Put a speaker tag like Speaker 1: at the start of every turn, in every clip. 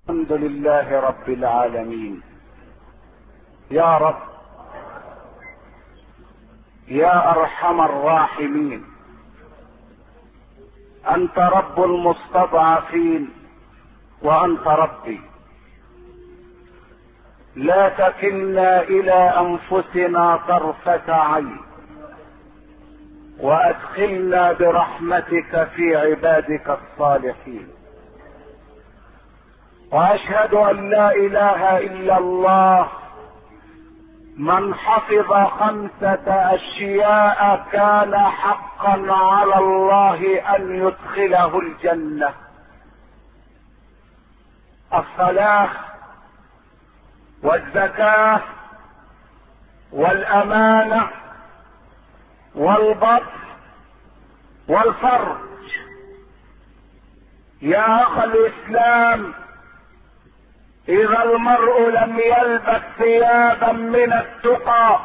Speaker 1: الحمد لله رب العالمين يا رب يا ارحم الراحمين انت رب المستضعفين وانت ربي لا تكلنا الى انفسنا طرفه عين وادخلنا برحمتك في عبادك الصالحين واشهد ان لا اله الا الله من حفظ خمسه اشياء كان حقا على الله ان يدخله الجنه الصلاه والزكاه والامانه والبطن والفرج يا اخ الاسلام اذا المرء لم يلبس ثيابا من التقى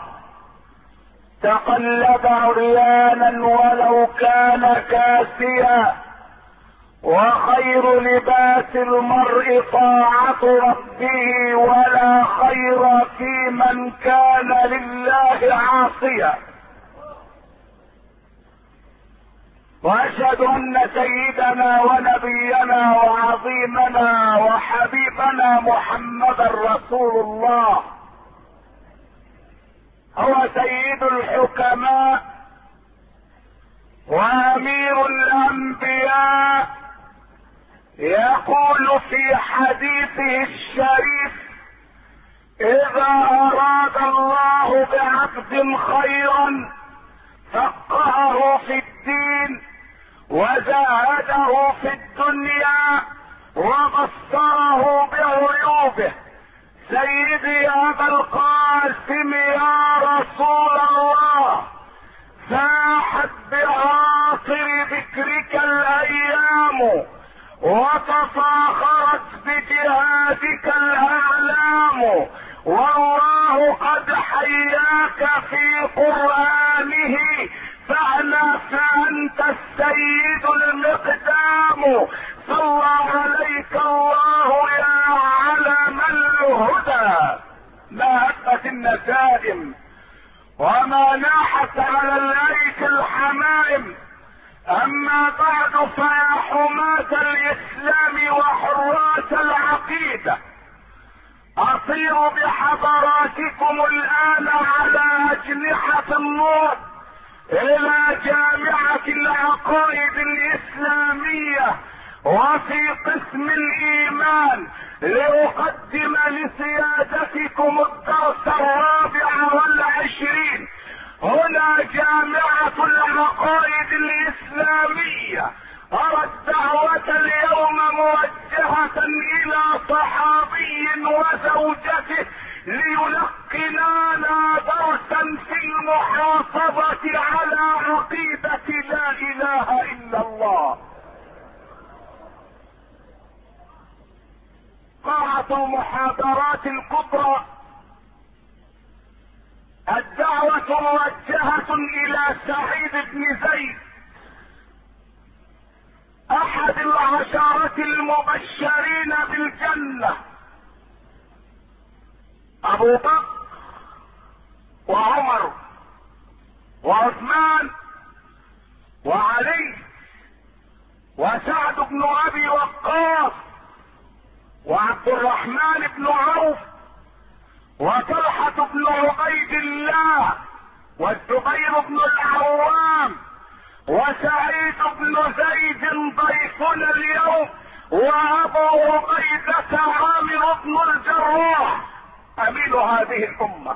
Speaker 1: تقلب عريانا ولو كان كاسيا وخير لباس المرء طاعة ربه ولا خير في من كان لله عاصيا واشهد ان سيدنا ونبينا وعظيمنا وحبيبنا محمدا رسول الله هو سيد الحكماء وامير الانبياء يقول في حديثه الشريف اذا اراد الله بعبد خيرا فقهه في الدين وزاهده في الدنيا وبصره بعيوبه سيدي ابا القاسم يا رسول الله ساحت بعاصر ذكرك الايام وتفاخرت بجهادك الاعلام والله قد حياك في قرانه فاعلى فانت السيد المقدام صلى عليك الله يا علم الهدى ما هبت النسائم وما ناحت على الايك الحمائم اما بعد فيا حماة الاسلام وحراس العقيده اصير بحضراتكم الان على اجنحة النور الى جامعة العقائد الاسلامية وفي قسم الايمان لاقدم لسيادتكم الدرس الرابع والعشرين هنا جامعة العقائد الاسلامية ارى الدعوة اليوم موجهة الى صحابي وزوجته ليلقنانا درسا في المحافظة على عقيدة لا اله الا الله قاعة المحاضرات الكبرى الدعوة موجهة الى سعيد بن زيد احد العشرة المبشرين بالجنة ابو بكر وعمر وعثمان وعلي وسعد بن ابي وقاص وعبد الرحمن بن عوف وطلحة بن عبيد الله والزبير بن العوام وسعيد بن زيد ضيفنا اليوم وابو عبيدة عامر بن الجراح امين هذه الامة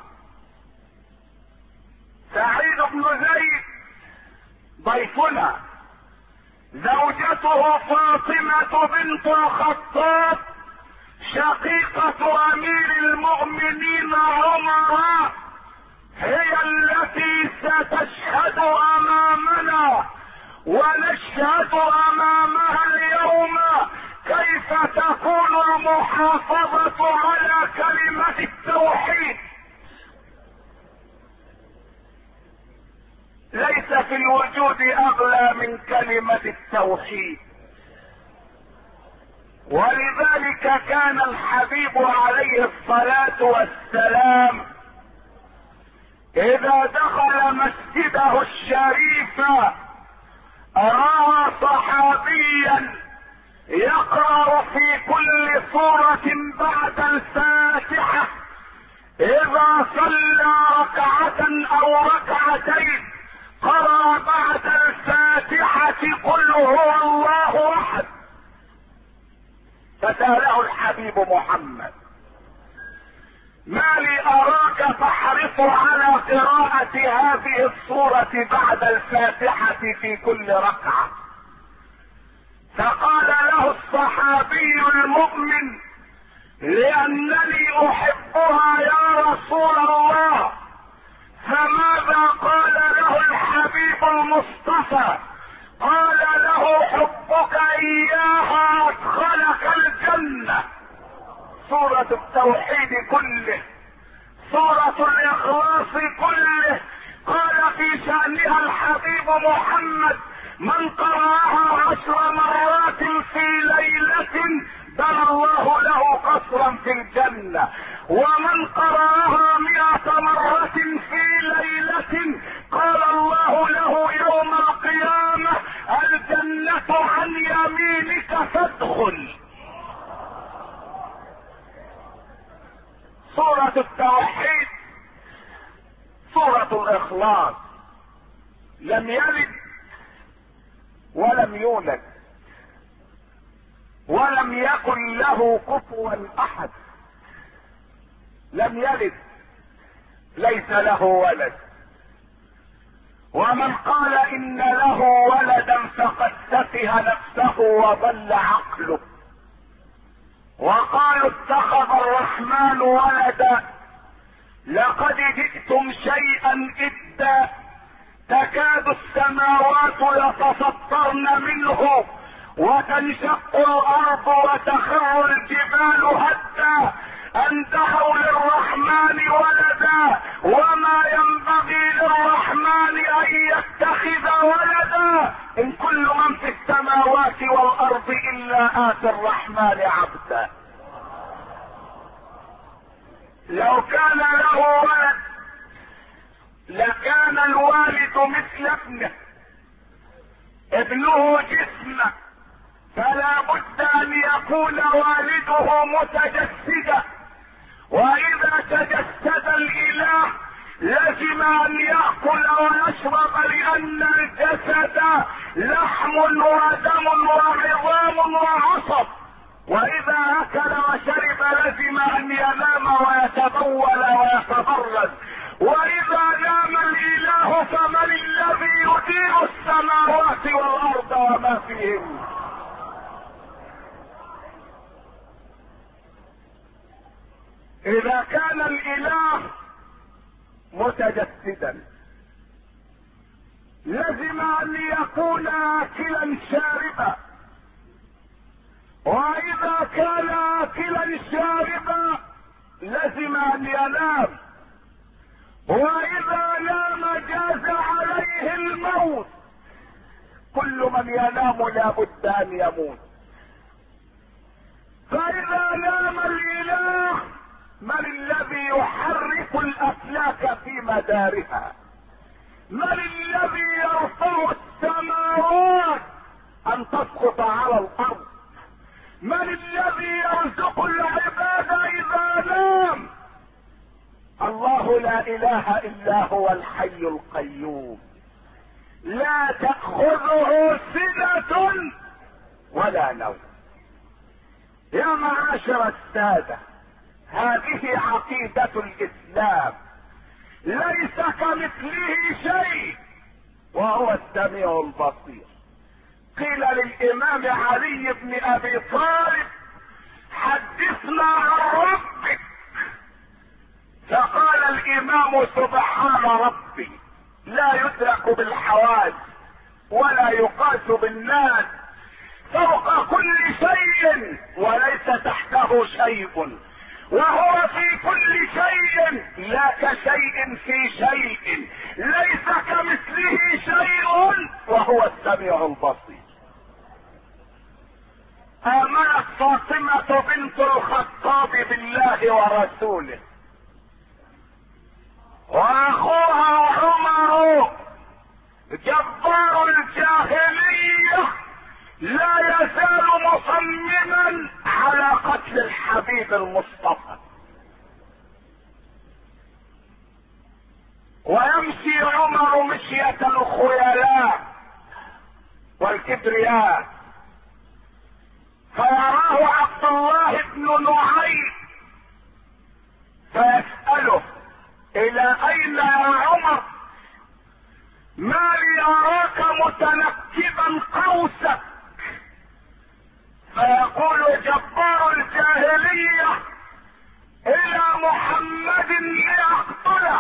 Speaker 1: سعيد بن زيد ضيفنا زوجته فاطمة بنت الخطاب شقيقة امير المؤمنين عمر هي التي ستشهد امامنا ونشهد امامها اليوم كيف تكون المحافظة على كلمة التوحيد ليس في الوجود اغلى من كلمة التوحيد ولذلك كان الحبيب عليه الصلاة والسلام اذا دخل مسجده الشريف رأى صحابيا يقرأ في كل سورة بعد الفاتحة اذا صلى ركعة او ركعتين قرأ بعد الفاتحة قل هو الله احد فسأله الحبيب محمد ما لي اراك تحرص على قراءة هذه الصورة بعد الفاتحة في كل ركعة فقال له الصحابي المؤمن لانني احبها يا رسول الله فماذا قال له الحبيب المصطفى قال له حبك اياها ادخلك الجنة سورة التوحيد كله سورة الاخلاص كله قال في شأنها الحبيب محمد من قرأها عشر مرات في ليلة بنى الله له قصرا في الجنة ومن قرأها مئة مرة في ليلة قال الله له يوم القيامة الجنة عن يمينك فادخل سورة التوحيد سورة الإخلاص لم يلد ولم يولد ولم يكن له كفوا احد لم يلد ليس له ولد ومن قال ان له ولدا فقد سفه نفسه وضل عقله وقالوا اتخذ الرحمن ولدا لقد جئتم شيئا ادا تكاد السماوات يتفطرن منه وتنشق الارض وتخر الجبال هدا ان دعوا للرحمن ولدا وما ينبغي للرحمن ان يتخذ ولدا ان كل من في السماوات والارض الا اتي الرحمن عبدا لو كان له ولد لكان الوالد مثل ابنه ابنه جسمه فلا بد ان يكون والده متجسدا واذا تجسد الاله لزم ان ياكل ويشرب لان الجسد لحم ودم وعظام وعصب واذا اكل وشرب لزم ان ينام ويتبول ويتبرد واذا نام الاله فمن الذي يدير السماوات والارض وما فيهن اذا كان الاله متجسدا لزم ان يكون اكلا شاربا واذا كان اكلا شاربا لزم ان ينام واذا نام جاز عليه الموت كل من ينام لابد ان يموت فاذا نام الاله من الذي يحرك الافلاك في مدارها من الذي يرفع السماوات ان تسقط على الارض من الذي يرزق العباد اذا نام الله لا اله الا هو الحي القيوم لا تاخذه سنه ولا نوم يا معاشر الساده هذه عقيدة الاسلام ليس كمثله شيء وهو السميع البصير قيل للامام علي بن ابي طالب حدثنا عن ربك فقال الامام سبحان ربي لا يدرك بالحواس ولا يقاس بالناس فوق كل شيء وليس تحته شيء وهو في كل شيء لا كشيء في شيء ليس كمثله شيء وهو السميع البصير امنت فاطمة بنت الخطاب بالله ورسوله واخوها عمر جبار الجاهلية لا يزال مصمما على قتل الحبيب المصطفى ويمشي عمر مشية الخيلاء والكبرياء فيراه عبد الله بن نعيم فيسأله الى اين يا عمر ما لي اراك متنكبا قوسك فيقول جبار الجاهلية الى محمد ليقتله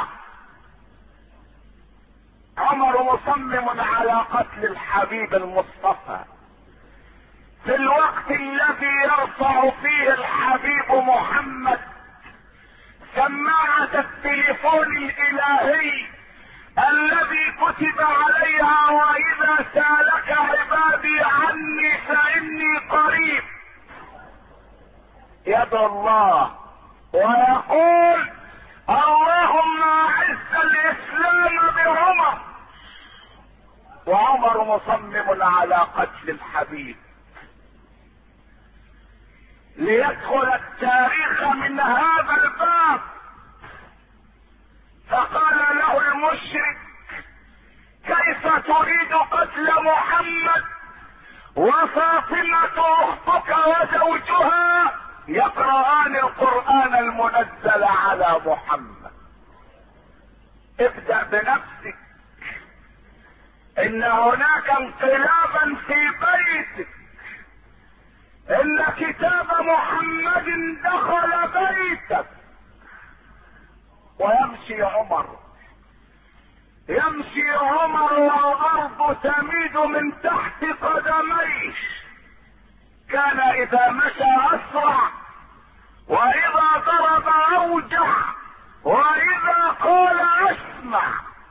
Speaker 1: عمر مصمم على قتل الحبيب المصطفى في الوقت الذي يرفع فيه الحبيب محمد سماعة التليفون الالهي الذي كتب عليها واذا سالك عبادي عني فاني قريب يدعو الله ويقول اللهم اعز الاسلام بعمر وعمر مصمم على قتل الحبيب ليدخل التاريخ من هذا الباب فقال له المشرك كيف تريد قتل محمد وفاطمة اختك وزوجها يقرآن القرآن المنزل على محمد ابدأ بنفسك ان هناك انقلابا في بيتك ان كتاب محمد دخل بيتك ويمشي عمر يمشي عمر والارض تميد من تحت قدميه كان اذا مشى اسرع واذا ضرب اوجع واذا قال اسمع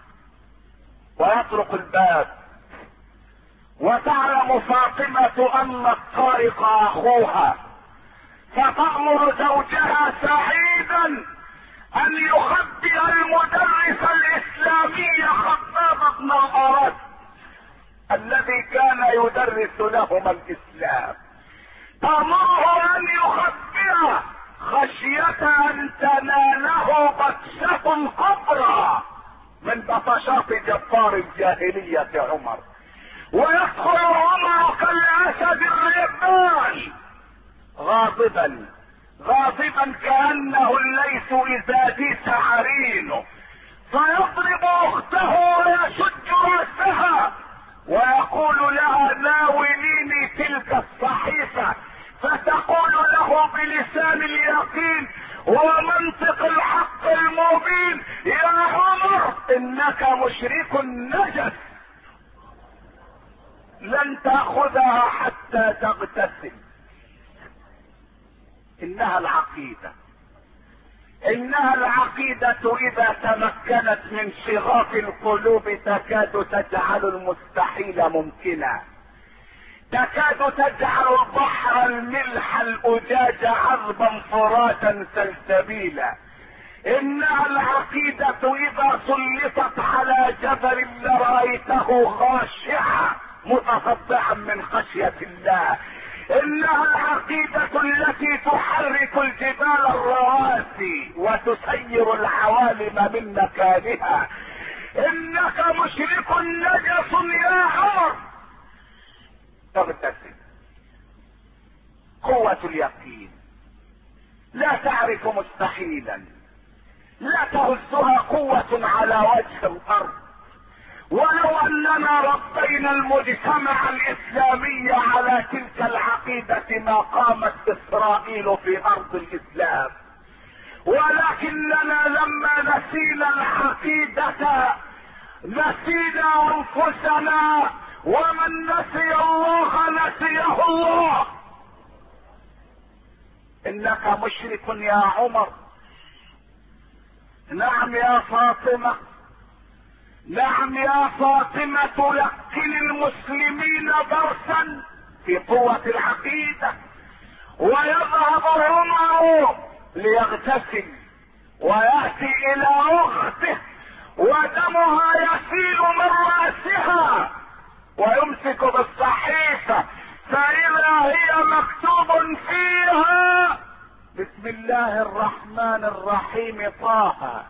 Speaker 1: ويطرق الباب وتعلم فاطمة ان الطارق اخوها فتأمر زوجها سعيدا ان يخبئ المدرس الاسلامي خباب بن الارد الذي كان يدرس لهما الاسلام تأمره ان يخبئه خشية ان تناله بطشة كبرى من بطشات جبار الجاهلية عمر ويدخل عمر كالاسد الربان غاضبا غاضبا كانه الليث اذا ديس عرينه فيضرب اخته ويشج راسها ويقول لها ناوليني تلك الصحيفه فتقول له بلسان اليقين ومنطق الحق المبين يا عمر انك مشرك نجس لن تاخذها حتى تغتسل انها العقيده انها العقيده اذا تمكنت من شغاف القلوب تكاد تجعل المستحيل ممكنا تكاد تجعل البحر الملح الاجاج عذبا فراتا سلسبيلا انها العقيدة اذا سلطت على جبل لرأيته خاشعا متصدعا من خشية الله انها العقيدة التي تحرك الجبال الرواسي وتسير العوالم من مكانها انك مشرك نجس يا عمر تغتسل قوة اليقين لا تعرف مستحيلا لا تهزها قوة على وجه الارض ولو اننا ربينا المجتمع الاسلامي على تلك العقيدة ما قامت اسرائيل في ارض الاسلام ولكننا لما نسينا العقيدة نسينا انفسنا ومن نسي الله نسيه الله انك مشرك يا عمر نعم يا فاطمه نعم يا فاطمة لقن المسلمين درسا في قوة العقيدة ويذهب عمر ليغتسل ويأتي إلى أخته ودمها يسيل من رأسها ويمسك بالصحيفة فإذا هي مكتوب فيها بسم الله الرحمن الرحيم طه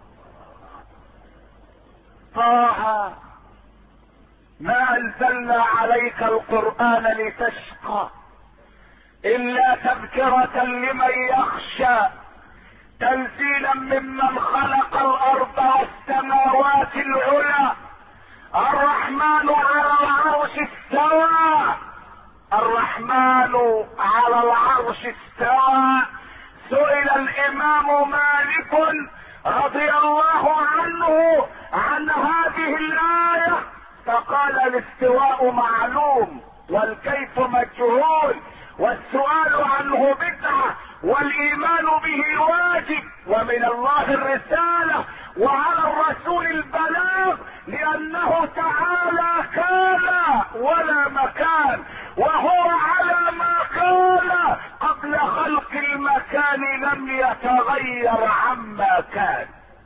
Speaker 1: طه ما انزلنا عليك القرآن لتشقى الا تذكرة لمن يخشى تنزيلا ممن خلق الارض والسماوات العلى الرحمن على العرش استوى الرحمن على العرش استوى سئل الامام مالك رضي الله عنه عن هذه الايه فقال الاستواء معلوم والكيف مجهول والسؤال عنه بدعه والايمان به واجب ومن الله الرساله وعلى الرسول البلاغ لانه تعالى كان ولا مكان وهو على ما كان قبل خلق المكان لم يتغير عما كان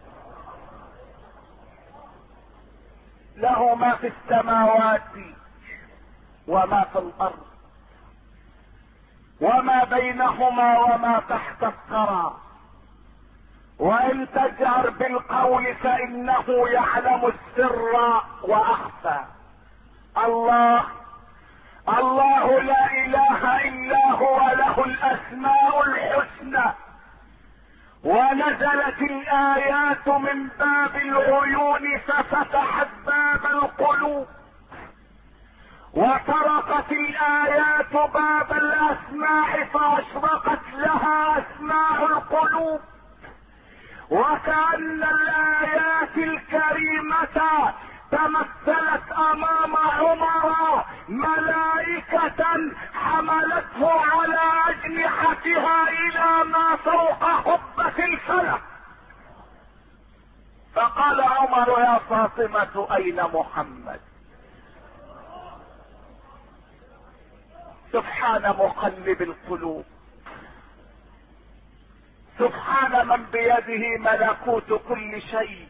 Speaker 1: له ما في السماوات وما في الارض وما بينهما وما تحت الثرى وان تجهر بالقول فانه يعلم السر واخفى الله الله لا اله الا هو له الاسماء الحسنى ونزلت الايات من باب العيون ففتحت باب القلوب وطرقت الايات باب الاسماع فاشرقت لها اسماع القلوب وكأن الايات الكريمة تمثلت امام عمر ملائكة حملته على اجنحتها الى ما فوق قبة الفلك فقال عمر يا فاطمة اين محمد سبحان مقلب القلوب سبحان من بيده ملكوت كل شيء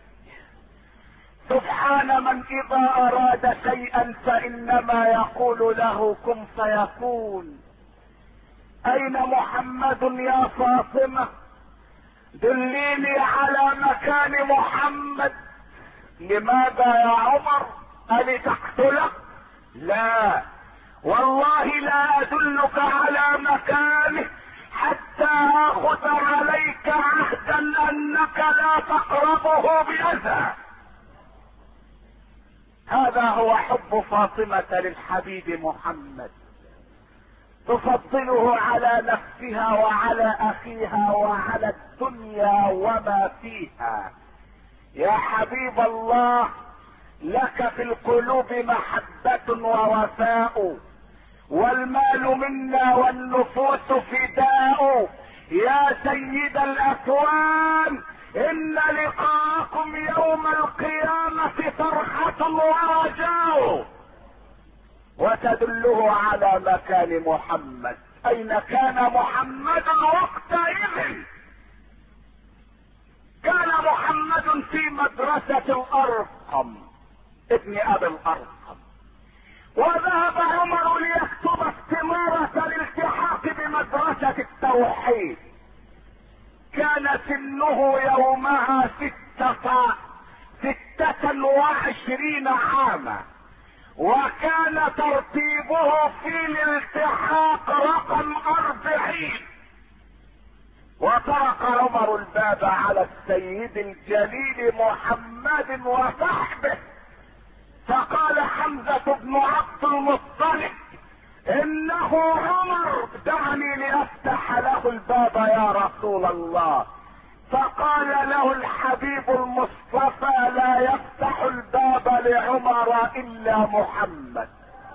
Speaker 1: سبحان من اذا اراد شيئا فانما يقول له كن فيكون اين محمد يا فاطمه دليني على مكان محمد لماذا يا عمر التقتله لا والله لا ادلك على مكانه حتى اخذ عليك عهدا انك لا تقربه باذى هذا هو حب فاطمة للحبيب محمد تفضله على نفسها وعلى اخيها وعلى الدنيا وما فيها يا حبيب الله لك في القلوب محبة ووفاء والمال منا والنفوس فداء يا سيد الاكوان ان لقاءكم يوم القيامة فرحة ورجاء وتدله على مكان محمد اين كان محمد وقتئذ كان محمد في مدرسة الارقم ابن ابي الارقم وذهب عمر ليكتب استمارة الالتحاق بمدرسة التوحيد كان سنه يومها ستة ستة وعشرين عاما وكان ترتيبه في الالتحاق رقم أربعين وطرق عمر الباب على السيد الجليل محمد وصحبه فقال حمزة بن عبد المطلب انه عمر دعني لافتح له الباب يا رسول الله فقال له الحبيب المصطفى لا يفتح الباب لعمر الا محمد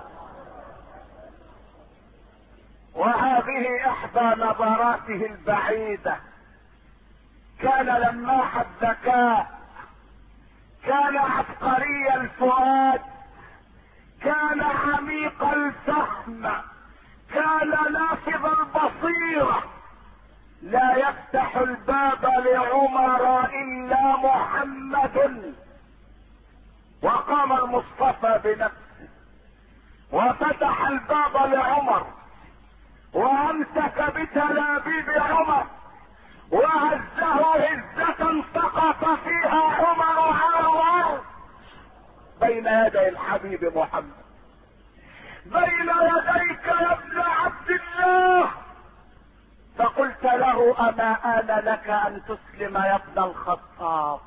Speaker 1: وهذه احدى نظراته البعيده كان لماح الذكاء كان عبقري الفؤاد كان عميق الفهم كان نافذ البصيرة لا يفتح الباب لعمر الا محمد وقام المصطفى بنفسه وفتح الباب لعمر وامسك بتلابيب عمر وهزه هزة سقط فيها عمر على الارض بين يدي الحبيب محمد بين يديك يا ابن عبد الله فقلت له اما ان لك ان تسلم يا ابن الخطاب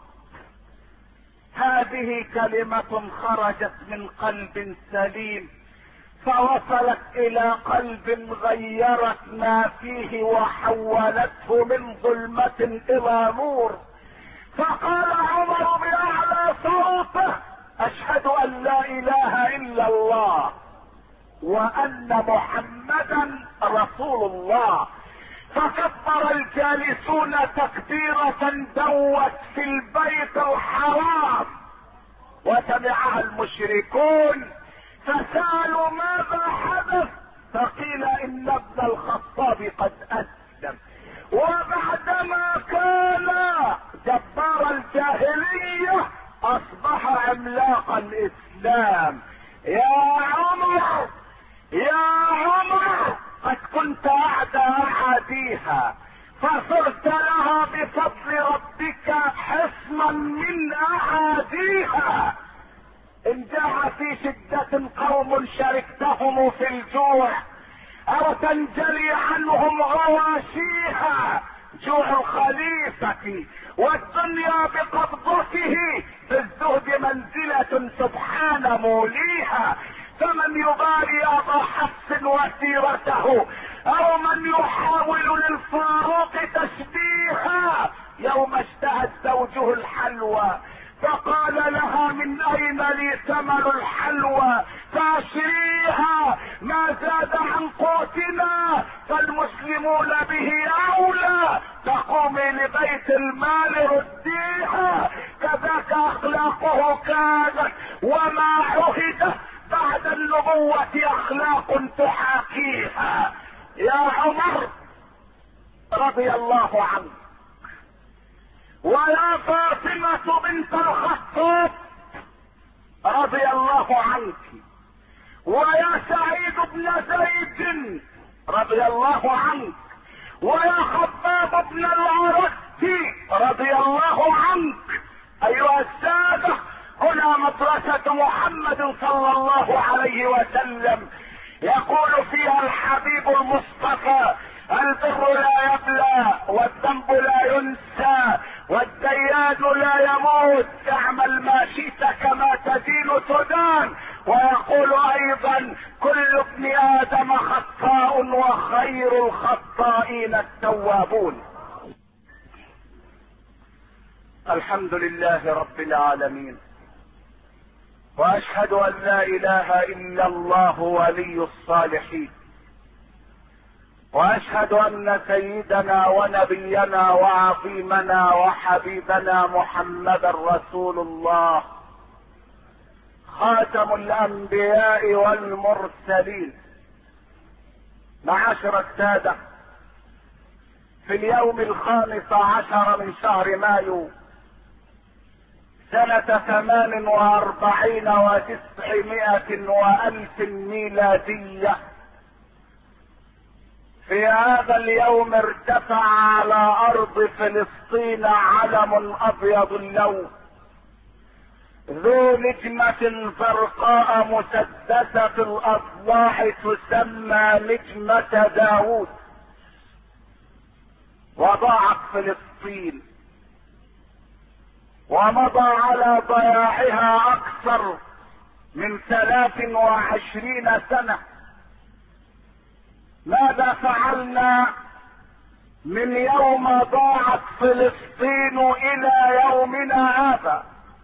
Speaker 1: هذه كلمة خرجت من قلب سليم فوصلت الى قلب غيرت ما فيه وحولته من ظلمة الى نور فقال عمر باعلى صوته اشهد ان لا اله الا الله وان محمدا رسول الله فكبر الجالسون تكبيرة دوت في البيت الحرام وسمعها المشركون فسألوا ماذا حدث فقيل ان ابن الخطاب قد اسلم وبعدما كان جبار الجاهلية اصبح عملاق الاسلام يا عمر يا عمر قد كنت اعدى اعاديها فصرت لها بفضل ربك حصنا من اعاديها ان جاء في شدة قوم شركتهم في الجوع او تنجلي عنهم غواشيها جوع الخليفة والدنيا بقبضته في الزهد منزلة سبحان موليها فمن يباري ابا حفص وسيرته او من يحاول للفاروق تشبيها يوم اشتهت زوجه الحلوى فقال لها من اين لي ثمن الحلوى فاشريها ما زاد عن قوتنا فالمسلمون به اولى تقومي لبيت المال رديها كذاك اخلاقه كانت وما عهد بعد النبوة اخلاق تحاكيها يا عمر رضي الله عنه ويا فاطمة بنت الخطاب رضي الله عنك ويا سعيد بن زيد رضي الله عنك ويا خباب بن العرس رضي الله عنك ايها السادة هنا مدرسة محمد صلى الله عليه وسلم يقول فيها الحبيب المصطفى البر لا يبلى والذنب لا ينسى والديان لا يموت اعمل ما شئت كما تدين تدان ويقول ايضا كل ابن ادم خطاء وخير الخطائين التوابون الحمد لله رب العالمين واشهد ان لا اله الا الله ولي الصالحين واشهد ان سيدنا ونبينا وعظيمنا وحبيبنا محمدا رسول الله خاتم الانبياء والمرسلين معاشر الساده في اليوم الخامس عشر من شهر مايو سنة ثمان واربعين وتسعمائة والف ميلادية في هذا اليوم ارتفع على ارض فلسطين علم ابيض اللون ذو نجمة زرقاء مسدسة الاضلاع تسمى نجمة داوود وضاعت فلسطين ومضى على ضياعها اكثر من ثلاث وعشرين سنة ماذا فعلنا من يوم ضاعت فلسطين الى يومنا هذا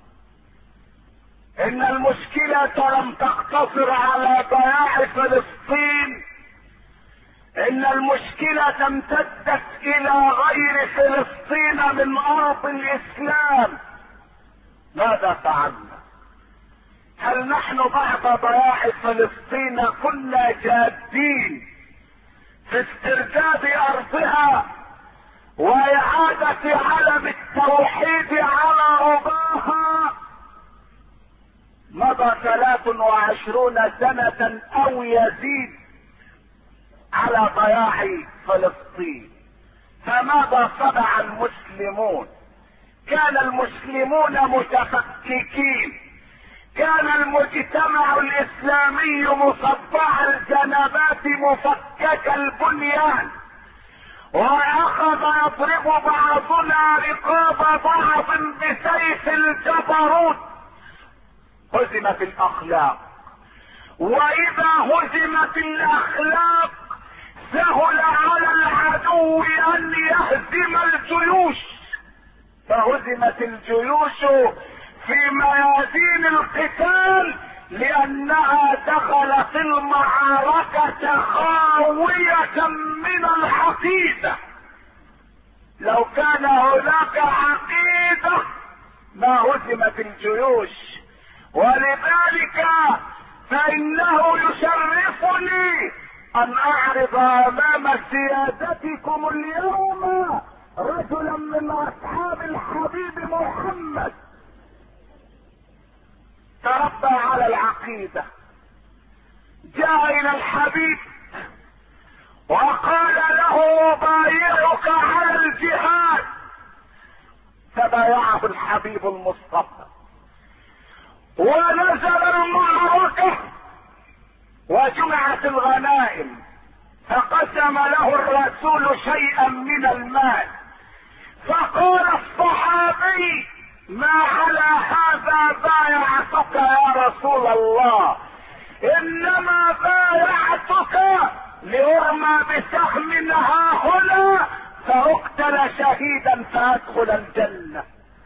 Speaker 1: ان المشكلة لم تقتصر على ضياع فلسطين ان المشكلة امتدت الى غير فلسطين من ارض الاسلام ماذا فعلنا هل نحن بعد ضياع فلسطين كنا جادين في استرداد ارضها واعادة علم التوحيد على رضاها مضى ثلاث وعشرون سنة او يزيد على ضياع فلسطين فماذا صنع المسلمون كان المسلمون متفككين كان المجتمع الاسلامي مصدع الجنبات مفكك البنيان واخذ يضرب بعضنا رقاب بعض بسيف الجبروت هزمت الاخلاق واذا هزمت الاخلاق سهل على العدو ان يهزم الجيوش فهزمت الجيوش في ميادين القتال لانها دخلت المعركة خاوية من العقيدة لو كان هناك عقيدة ما هزمت الجيوش ولذلك فانه يشرفني ان اعرض امام سيادتكم اليوم رجلا من اصحاب الحبيب محمد تربى على العقيدة جاء الى الحبيب وقال له بايعك على الجهاد فبايعه الحبيب المصطفى ونزل المعركة وجمعت الغنائم فقسم له الرسول شيئا من المال فقال الصحابي ما على هذا بايعتك يا رسول الله انما بايعتك لارمى بسهم ها هنا فاقتل شهيدا فادخل الجنه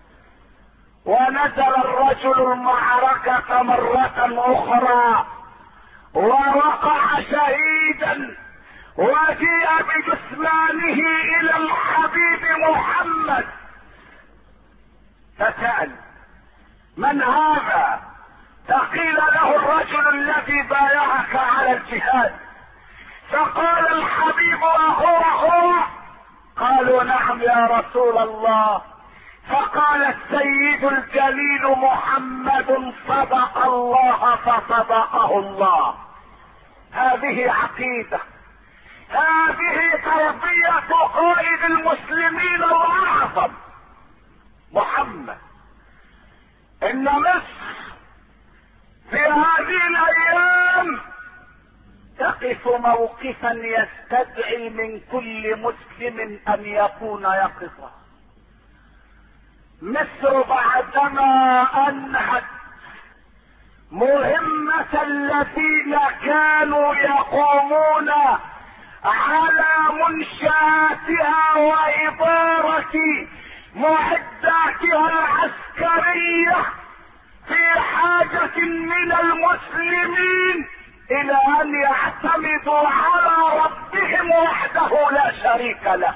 Speaker 1: ونزل الرجل المعركة مرة أخرى ووقع شهيدا وجيء بجثمانه إلى الحبيب محمد فسأل من هذا؟ فقيل له الرجل الذي بايعك على الجهاد فقال الحبيب أهو هو قالوا نعم يا رسول الله فقال السيد الجليل محمد صدق الله فصدقه الله هذه عقيده هذه تربيه قائد المسلمين الاعظم محمد ان مصر في هذه الايام تقف موقفا يستدعي من كل مسلم ان يكون يقظا مصر بعدما انهت مهمة الذين كانوا يقومون على منشاتها وإدارة معداتها العسكرية في حاجة من المسلمين إلى أن يعتمدوا على ربهم وحده لا شريك له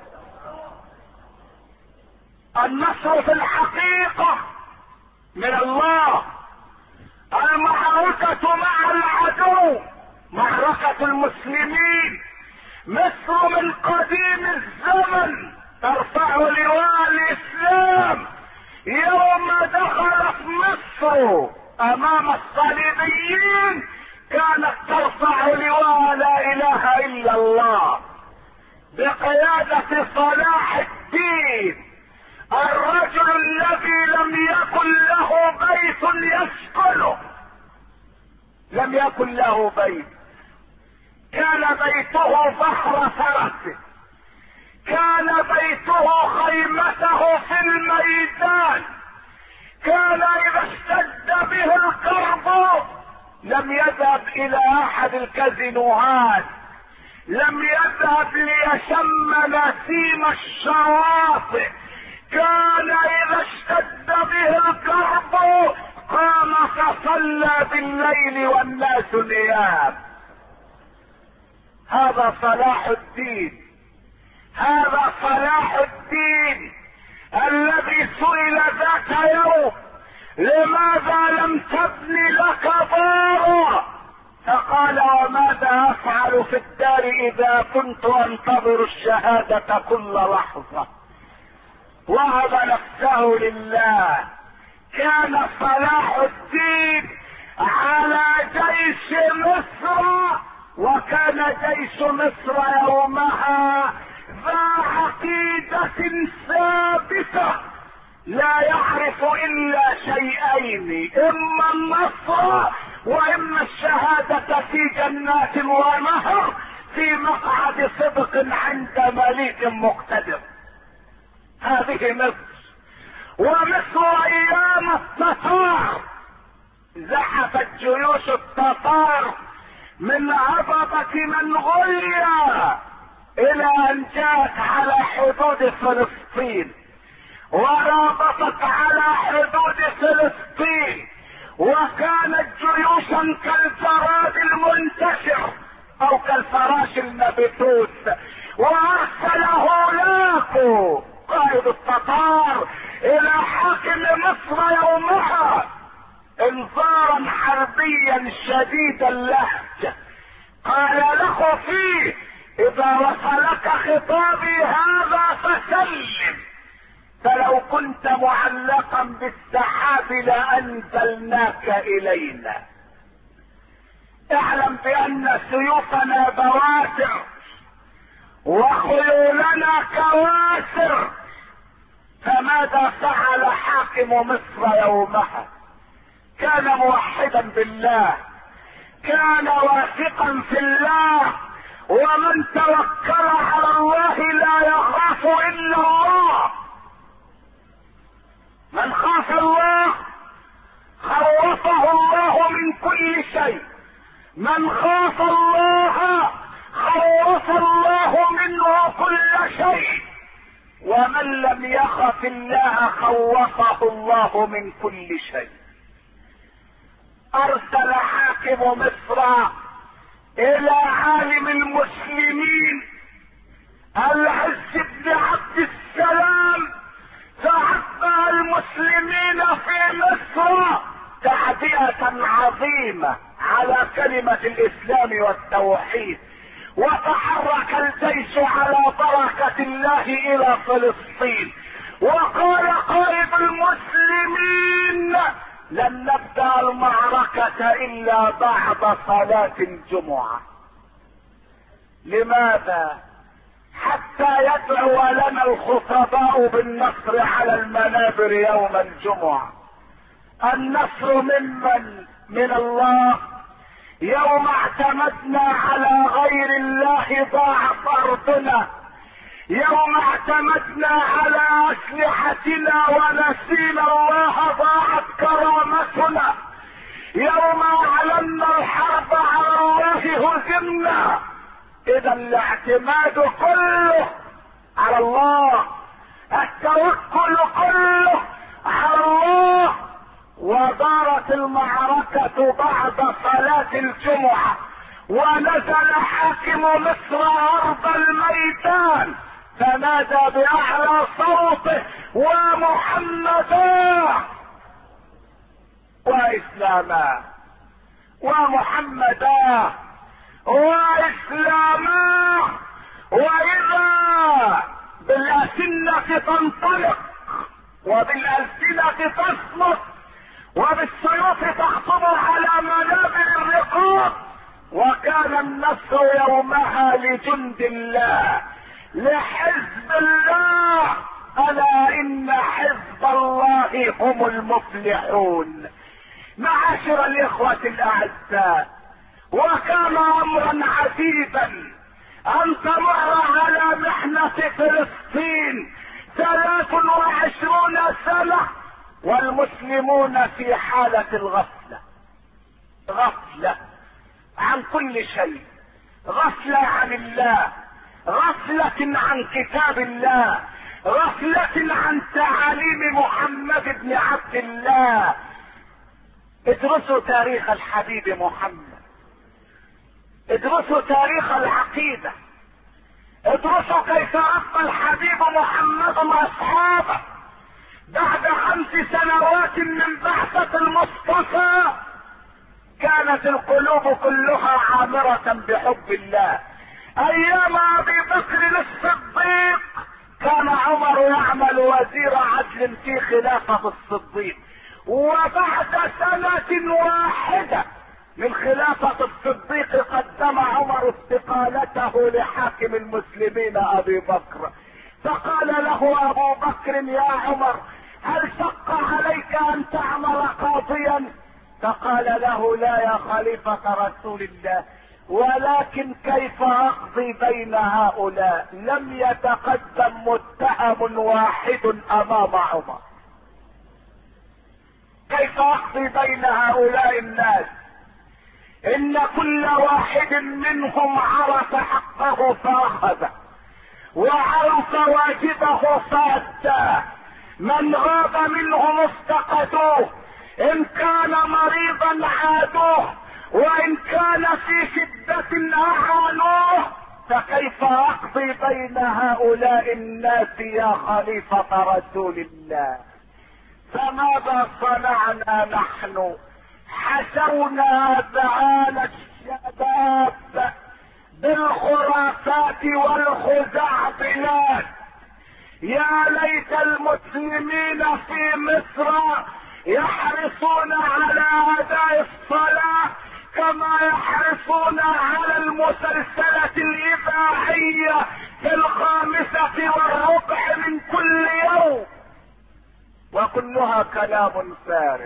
Speaker 1: النصر في الحقيقة من الله المعركة مع العدو معركة المسلمين مصر من قديم الزمن ترفع لواء الاسلام يوم دخلت مصر امام الصليبيين كانت ترفع لواء لا اله الا الله بقيادة صلاح الدين الرجل الذي لم يكن له بيت يسكنه لم يكن له بيت كان بيته ظهر فرسه كان بيته خيمته في الميدان كان اذا اشتد به الكرب لم يذهب الى احد الكازينوهات لم يذهب ليشم نسيم الشواطئ كان اذا اشتد به الكرب قام فصلى بالليل والناس نيام هذا صلاح الدين هذا صلاح الدين الذي سئل ذات يوم لماذا لم تبني لك دارا فقال وماذا افعل في الدار اذا كنت انتظر الشهادة كل لحظة وهب نفسه لله كان صلاح الدين على جيش مصر وكان جيش مصر يومها ذا عقيدة ثابتة لا يعرف الا شيئين اما النصر واما الشهادة في جنات ونهر في مقعد صدق عند مليك مقتدر هذه مصر ومصر ايام التتار زحفت جيوش التتار من هضبة منغوليا الى ان جاءت على حدود فلسطين ورابطت على حدود فلسطين وكانت جيوشا كالجراد المنتشر او كالفراش المبثوث وارسل هولاكو قائد التتار الى حاكم مصر يومها انذارا حربيا شديد اللهجة قال له فيه اذا وصلك خطابي هذا فسلم فلو كنت معلقا بالسحاب لانزلناك الينا اعلم بان سيوفنا بواسر وخيولنا كواسر فماذا فعل حاكم مصر يومها كان موحدا بالله كان واثقا في الله ومن توكل على الله لا يخاف الا الله من خاف الله خوفه الله من كل شيء من خاف الله خوف الله منه كل شيء ومن لم يخف الله خوفه الله من كل شيء ارسل حاكم مصر الى عالم المسلمين العز بن عبد السلام فعبى المسلمين في مصر تعبئة عظيمة على كلمة الاسلام والتوحيد وتحرك الجيش على بركة الله الى فلسطين وقال قائد المسلمين لن نبدا المعركة الا بعد صلاة الجمعة لماذا حتى يدعو لنا الخطباء بالنصر على المنابر يوم الجمعة النصر ممن من الله يوم اعتمدنا على غير الله ضاعت ارضنا يوم اعتمدنا على اسلحتنا ونسينا الله ضاعت كرامتنا يوم اعلنا الحرب على الله هزمنا اذا الاعتماد كله على الله التوكل كله على الله ودارت المعركة بعد صلاة الجمعة ونزل حاكم مصر ارض الميدان فنادى باعلى صوته ومحمدا واسلاما ومحمدا واسلاما واذا بالأسنة تنطلق وبالألسنة تصمت وبالسيوف تخطب على منابر الرقاب وكان النصر يومها لجند الله لحزب الله الا ان حزب الله هم المفلحون معاشر الاخوة الاعزاء وكان امرا عجيبا ان تمر على محنة فلسطين ثلاث وعشرون سنة والمسلمون في حالة الغفلة غفلة عن كل شيء غفلة عن الله غفلة عن كتاب الله غفلة عن تعاليم محمد بن عبد الله ادرسوا تاريخ الحبيب محمد ادرسوا تاريخ العقيدة ادرسوا كيف ربى الحبيب محمد اصحابه بعد خمس سنوات من بعثة المصطفى كانت القلوب كلها عامرة بحب الله ايام ابي بكر الصديق كان عمر يعمل وزير عدل في خلافة الصديق وبعد سنة واحدة من خلافة الصديق قدم عمر استقالته لحاكم المسلمين ابي بكر فقال له ابو بكر يا عمر هل شق عليك ان تعمل قاضيا فقال له لا يا خليفة رسول الله ولكن كيف اقضي بين هؤلاء لم يتقدم متهم واحد امام عمر كيف اقضي بين هؤلاء الناس ان كل واحد منهم عرف حقه فاخذه وعرف واجبه فاداه من غاب منهم افتقدوه ان كان مريضا عادوه وان كان في شدة اعانوه فكيف اقضي بين هؤلاء الناس يا خليفة رسول الله فماذا صنعنا نحن حشونا ذعان الشباب بالخرافات والخزعبلات يا ليت المسلمين في مصر يحرصون على اداء الصلاة كما يحرصون على المسلسلة الاذاعية في الخامسة والربع من كل يوم وكلها كلام فارغ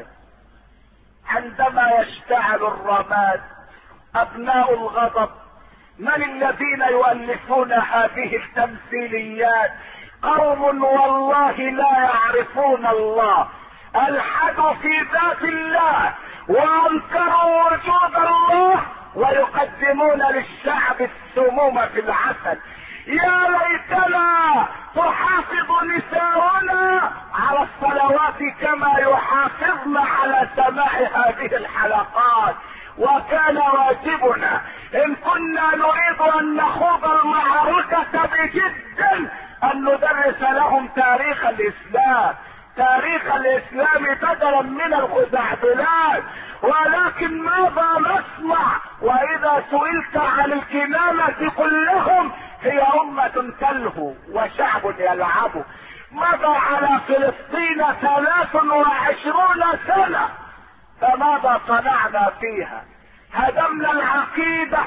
Speaker 1: عندما يشتعل الرماد ابناء الغضب من الذين يؤلفون هذه التمثيليات قوم والله لا يعرفون الله الحدوا في ذات الله وانكروا وجود الله ويقدمون للشعب السموم في العسل يا ليتنا تحافظ نساؤنا على الصلوات كما يحافظن على سماع هذه الحلقات وكان واجبنا ان كنا نريد ان نخوض المعركة بجد ان ندرس لهم تاريخ الاسلام تاريخ الاسلام بدلا من الخزعبلات ولكن ماذا نصنع واذا سئلت عن الكنانة كلهم هي امة تلهو وشعب يلعب مضى على فلسطين ثلاث وعشرون سنة فماذا صنعنا فيها هدمنا العقيدة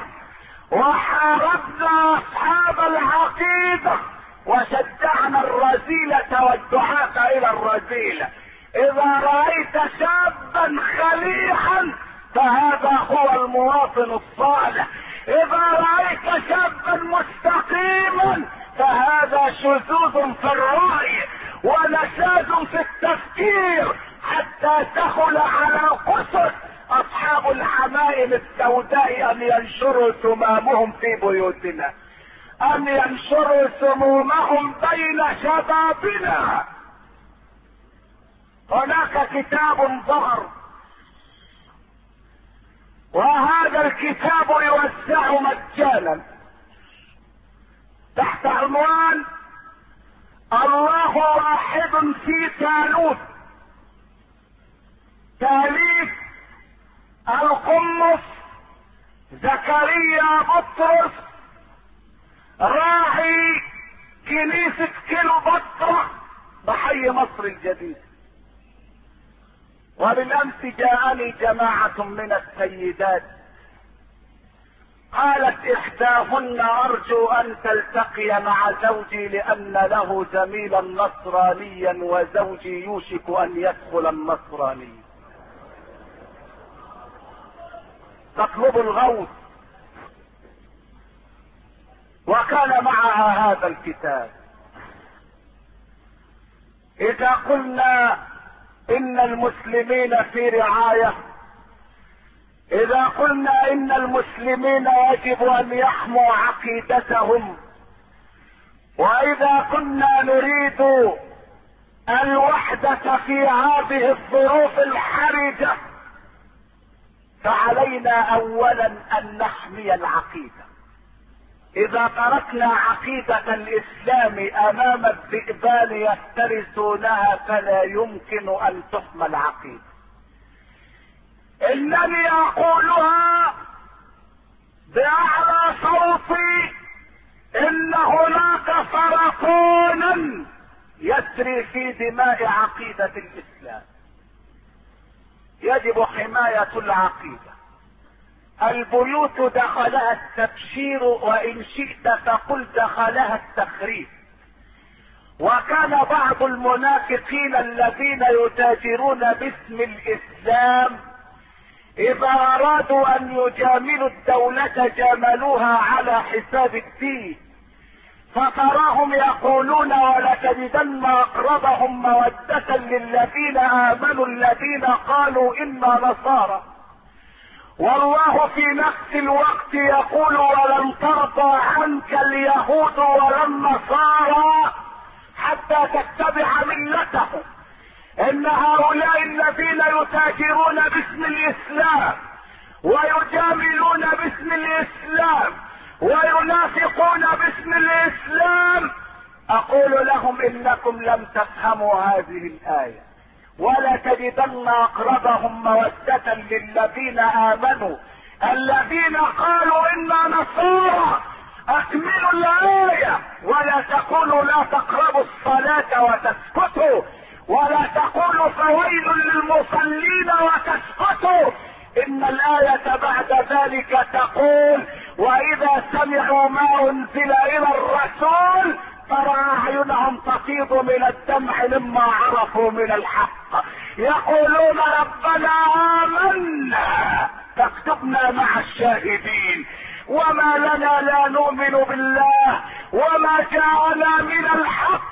Speaker 1: وحاربنا اصحاب العقيدة وشجعنا الرذيلة والدعاة الى الرذيلة اذا رأيت شابا خليعا فهذا هو المواطن الصالح اذا رأيت شابا مستقيما فهذا شذوذ في الرأي ونشاز في التفكير حتى سهل على قسط اصحاب الحمائم السوداء ان ينشروا سمامهم في بيوتنا ان ينشروا سمومهم بين شبابنا هناك كتاب ظهر وهذا الكتاب يوزع مجانا تحت عنوان الله واحد في ثالوث تاليف القمص زكريا بطرس راعي كنيسة كيلو بطرة بحي مصر الجديد وبالامس جاءني جماعة من السيدات قالت احداهن ارجو ان تلتقي مع زوجي لان له زميلا نصرانيا وزوجي يوشك ان يدخل النصرانية تطلب الغوث وكان معها هذا الكتاب اذا قلنا ان المسلمين في رعاية اذا قلنا ان المسلمين يجب ان يحموا عقيدتهم واذا كنا نريد الوحدة في هذه الظروف الحرجة فعلينا اولا ان نحمي العقيدة اذا تركنا عقيدة الاسلام امام الذئبان يفترسونها فلا يمكن ان تحمل عقيدة انني اقولها باعلى صوتي ان هناك سرطانا يسري في دماء عقيدة الاسلام يجب حماية العقيدة البيوت دخلها التبشير وان شئت فقل دخلها التخريب وكان بعض المنافقين الذين يتاجرون باسم الاسلام اذا ارادوا ان يجاملوا الدولة جاملوها على حساب الدين فتراهم يقولون ولتجدن اقربهم مودة للذين امنوا الذين قالوا انا نصارى والله في نفس الوقت يقول ولن ترضى عنك اليهود ولا النصارى حتى تتبع ملتهم ان هؤلاء الذين يتاجرون باسم الاسلام ويجاملون باسم الاسلام وينافقون باسم الاسلام اقول لهم انكم لم تفهموا هذه الايه ولا تجدن اقربهم مودة للذين امنوا الذين قالوا انا نصارى اكملوا الايه ولا تقولوا لا تقربوا الصلاه وتسكتوا ولا تقولوا فويل للمصلين وتسكتوا ان الايه بعد ذلك تقول واذا سمعوا ما انزل الى الرسول ترى اعينهم تفيض من الدمع مما عرفوا من الحق يقولون ربنا امنا فاكتبنا مع الشاهدين وما لنا لا نؤمن بالله وما جاءنا من الحق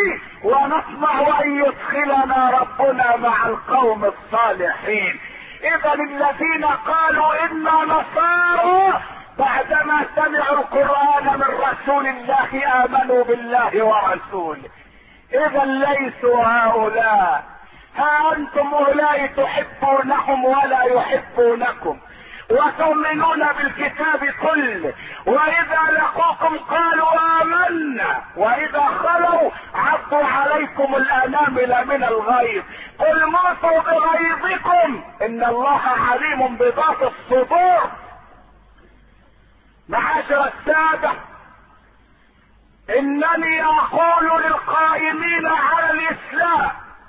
Speaker 1: ونطمع ان يدخلنا ربنا مع القوم الصالحين اذا الذين قالوا انا نصارى بعدما سمعوا القرآن من رسول الله آمنوا بالله ورسوله إذا ليسوا هؤلاء ها أنتم أولئك تحبونهم ولا يحبونكم وتؤمنون بالكتاب كله واذا لقوكم قالوا امنا واذا خلوا عضوا عليكم الانامل من الغيظ قل موتوا بغيظكم ان الله عليم بذات الصدور معاشر السادة انني اقول للقائمين على الاسلام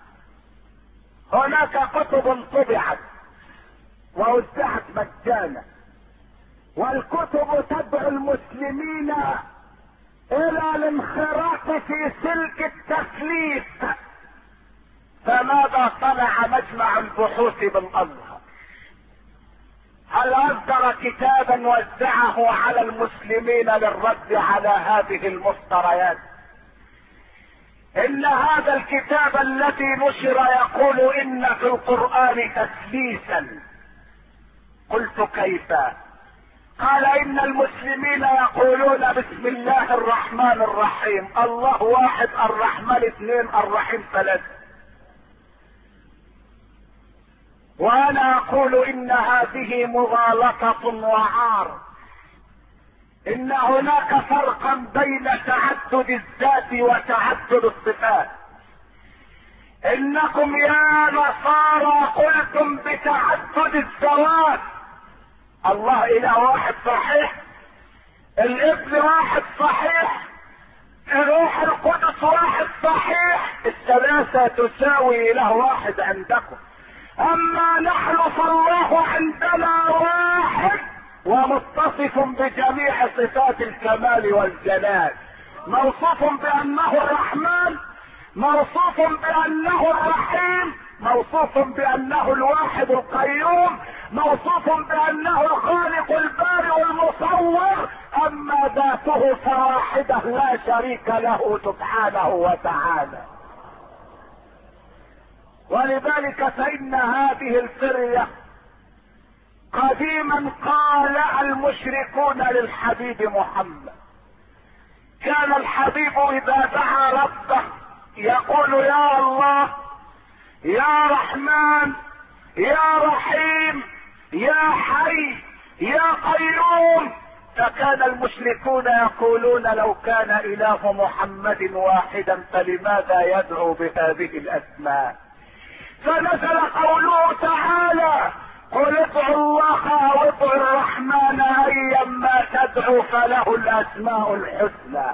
Speaker 1: هناك كتب طبعت ووزعت مجانا والكتب تدعو المسلمين الى الانخراط في سلك التكليف فماذا صنع مجمع البحوث بالازهر هل اصدر كتابا وزعه على المسلمين للرد على هذه المفتريات ان هذا الكتاب الذي نشر يقول ان في القران تثليثا قلت كيف قال ان المسلمين يقولون بسم الله الرحمن الرحيم الله واحد الرحمن اثنين الرحيم ثلاثة وانا اقول ان هذه مغالطة وعار ان هناك فرقا بين تعدد الذات وتعدد الصفات انكم يا نصارى قلتم بتعدد الذوات الله اله واحد صحيح الابن واحد صحيح الروح القدس واحد صحيح الثلاثة تساوي اله واحد عندكم اما نحن فالله عندنا واحد ومتصف بجميع صفات الكمال والجلال موصوف بانه الرحمن موصوف بانه الرحيم موصوف بانه الواحد القيوم موصوف بانه الخالق البارئ المصور اما ذاته فواحده لا شريك له سبحانه وتعالى ولذلك فان هذه الفريه قديما قال المشركون للحبيب محمد كان الحبيب اذا دعا ربه يقول يا الله يا رحمن يا رحيم يا حي يا قيوم فكان المشركون يقولون لو كان اله محمد واحدا فلماذا يدعو بهذه الاسماء فنزل قوله تعالى قل ادعوا الله او ادعوا الرحمن ايا ما تدعو فله الاسماء الحسنى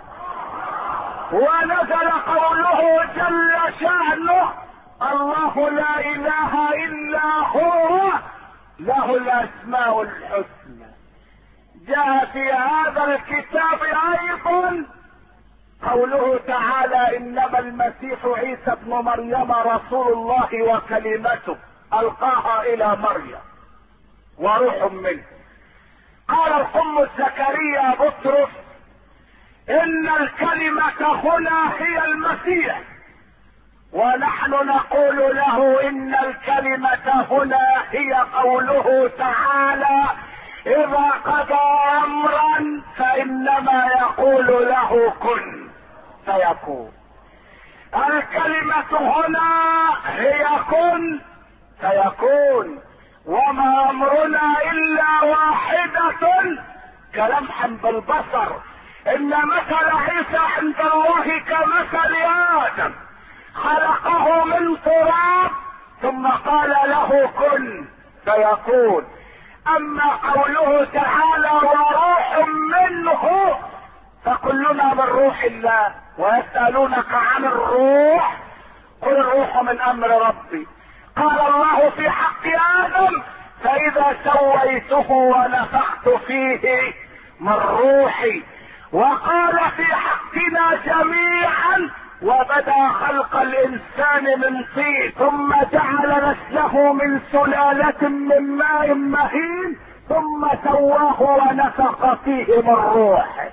Speaker 1: ونزل قوله جل شانه الله لا اله الا هو له الاسماء الحسنى جاء في هذا الكتاب ايضا قوله تعالى انما المسيح عيسى ابن مريم رسول الله وكلمته القاها الى مريم وروح منه قال القم زكريا بطرس ان الكلمة هنا هي المسيح ونحن نقول له ان الكلمة هنا هي قوله تعالى اذا قضى امرا فانما يقول له كن فيكون الكلمة هنا هي كن فيكون وما امرنا الا واحدة كلمح بالبصر ان مثل عيسى عند الله كمثل ادم خلقه من تراب ثم قال له كن فيكون اما قوله تعالى وروح منه فكلنا من روح الله ويسألونك عن الروح قل الروح من امر ربي قال الله في حق ادم فاذا سويته ونفخت فيه من روحي وقال في حقنا جميعا وبدا خلق الانسان من طين ثم جعل نسله من سلالة من ماء مهين ثم سواه ونفخ فيه من روحه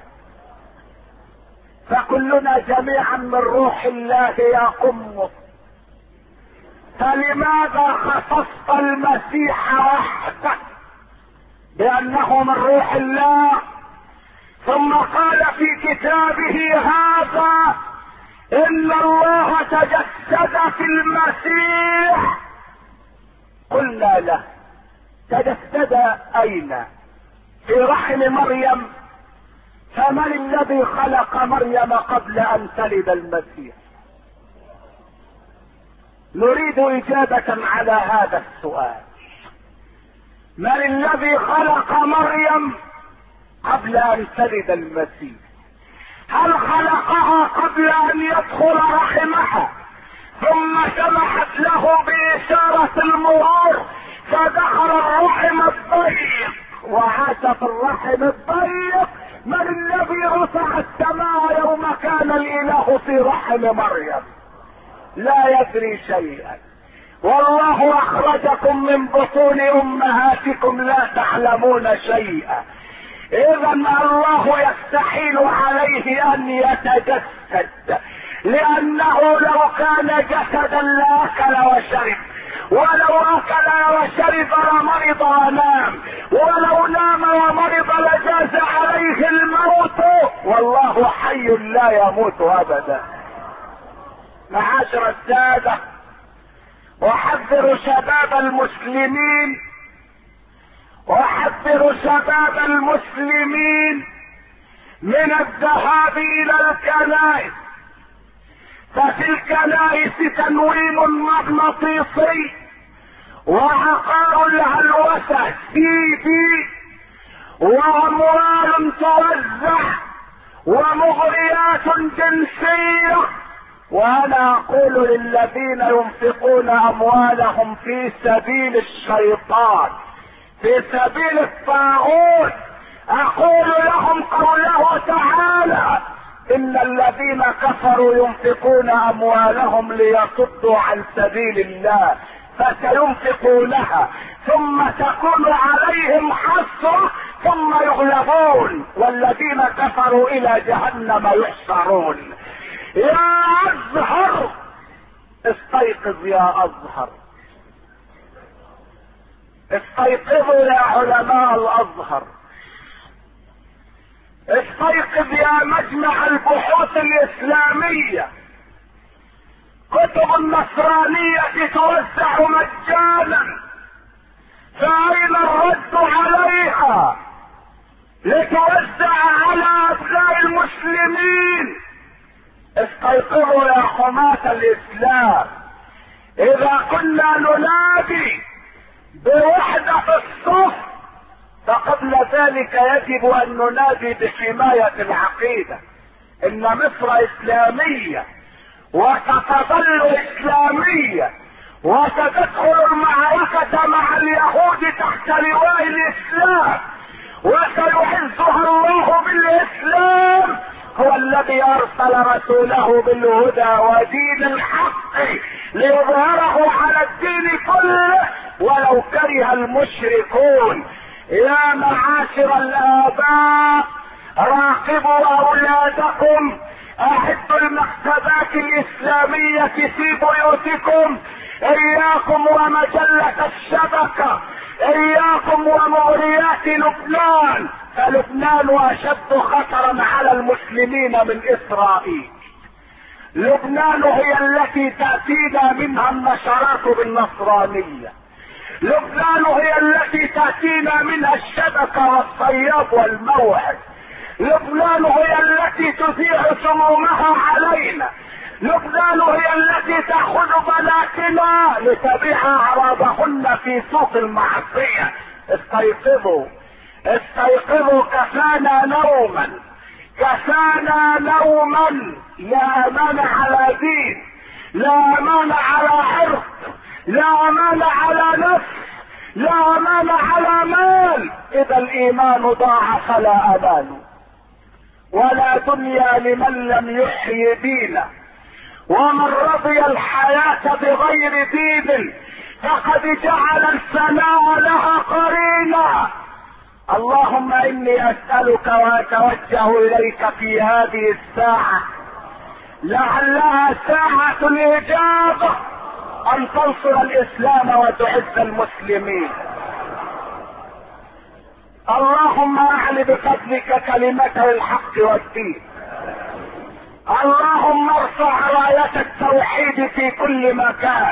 Speaker 1: فكلنا جميعا من روح الله يا قمص فلماذا خصصت المسيح وحده بانه من روح الله ثم قال في كتابه هذا ان الله تجسد في المسيح قلنا له تجسد اين في رحم مريم فمن الذي خلق مريم قبل ان تلد المسيح نريد اجابة على هذا السؤال من الذي خلق مريم قبل ان تلد المسيح هل خلقها قبل ان يدخل رحمها ثم سمحت له باشارة المرور فدخل الرحم الضيق وعاش في الرحم الضيق من الذي رفع السماء يوم كان الاله في رحم مريم لا يدري شيئا والله اخرجكم من بطون امهاتكم لا تعلمون شيئا اذا الله يستحيل عليه ان يتجسد لانه لو كان جسدا لاكل وشرب ولو اكل وشرب لمرض ونام ولو نام ومرض لجاز عليه الموت والله حي لا يموت ابدا معاشر الساده احذر شباب المسلمين احذر شباب المسلمين من الذهاب الى الكنائس ففي الكنائس تنويم مغناطيسي وعقار الهلوسة سيدي واموال توزع ومغريات جنسية وانا اقول للذين ينفقون اموالهم في سبيل الشيطان في سبيل الطاغوت اقول لهم قوله تعالى ان الذين كفروا ينفقون اموالهم ليصدوا عن سبيل الله فسينفقونها ثم تكون عليهم حسرة ثم يغلبون والذين كفروا الى جهنم يحشرون يا ازهر استيقظ يا ازهر استيقظوا يا علماء الازهر استيقظ يا مجمع البحوث الاسلامية كتب النصرانية توزع مجانا فأين الرد عليها لتوزع على ابناء المسلمين استيقظوا يا حماة الاسلام اذا كنا ننادي بوحدة الصف فقبل ذلك يجب ان ننادي بحماية العقيدة ان مصر اسلامية وستظل اسلامية وستدخل المعركة مع اليهود تحت لواء الاسلام وسيعزها الله بالاسلام هو الذي ارسل رسوله بالهدى ودين الحق ليظهره على الدين كله ولو كره المشركون يا معاشر الاباء راقبوا اولادكم اعدوا المكتبات الاسلامية في بيوتكم اياكم ومجلة الشبكة اياكم ومغريات لبنان فلبنان اشد خطرا على المسلمين من اسرائيل لبنان هي التي تأتينا منها النشرات بالنصرانية لبنان هي التي تأتينا منها الشبكة والصياد والموعد لبنان هي التي تذيع سمومها علينا لبنان هي التي تأخذ بناتنا لتبيع أعراضهن في سوق المعصية استيقظوا استيقظوا كفانا نوما كفانا نوما لا امان على دين لا امان على عرق لا امان على نفس لا امان على مال اذا الايمان ضاع فلا امان ولا دنيا لمن لم يحيي دينه ومن رضي الحياة بغير دين فقد جعل السماء لها قرينا اللهم اني اسألك واتوجه اليك في هذه الساعة لعلها ساعة الاجابة ان تنصر الاسلام وتعز المسلمين اللهم اعل بفضلك كلمة الحق والدين اللهم ارفع راية التوحيد في كل مكان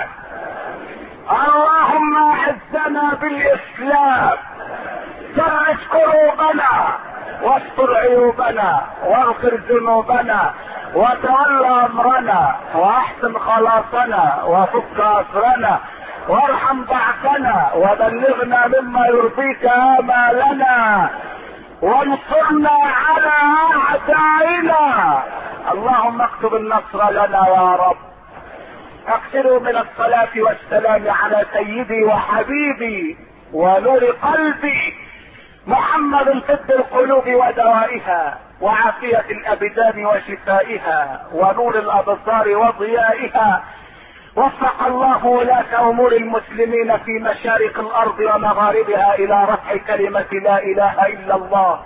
Speaker 1: اللهم اعزنا بالاسلام فرج كروبنا واستر عيوبنا واغفر ذنوبنا وتولى امرنا واحسن خلاصنا وفك اسرنا وارحم ضعفنا وبلغنا مما يرضيك امالنا وانصرنا على اعدائنا اللهم اكتب النصر لنا يا رب اكثروا من الصلاة والسلام على سيدي وحبيبي ونور قلبي محمد طب القلوب ودوائها وعافية الابدان وشفائها ونور الابصار وضيائها وفق الله ولاة امور المسلمين في مشارق الارض ومغاربها الى رفع كلمة لا اله الا الله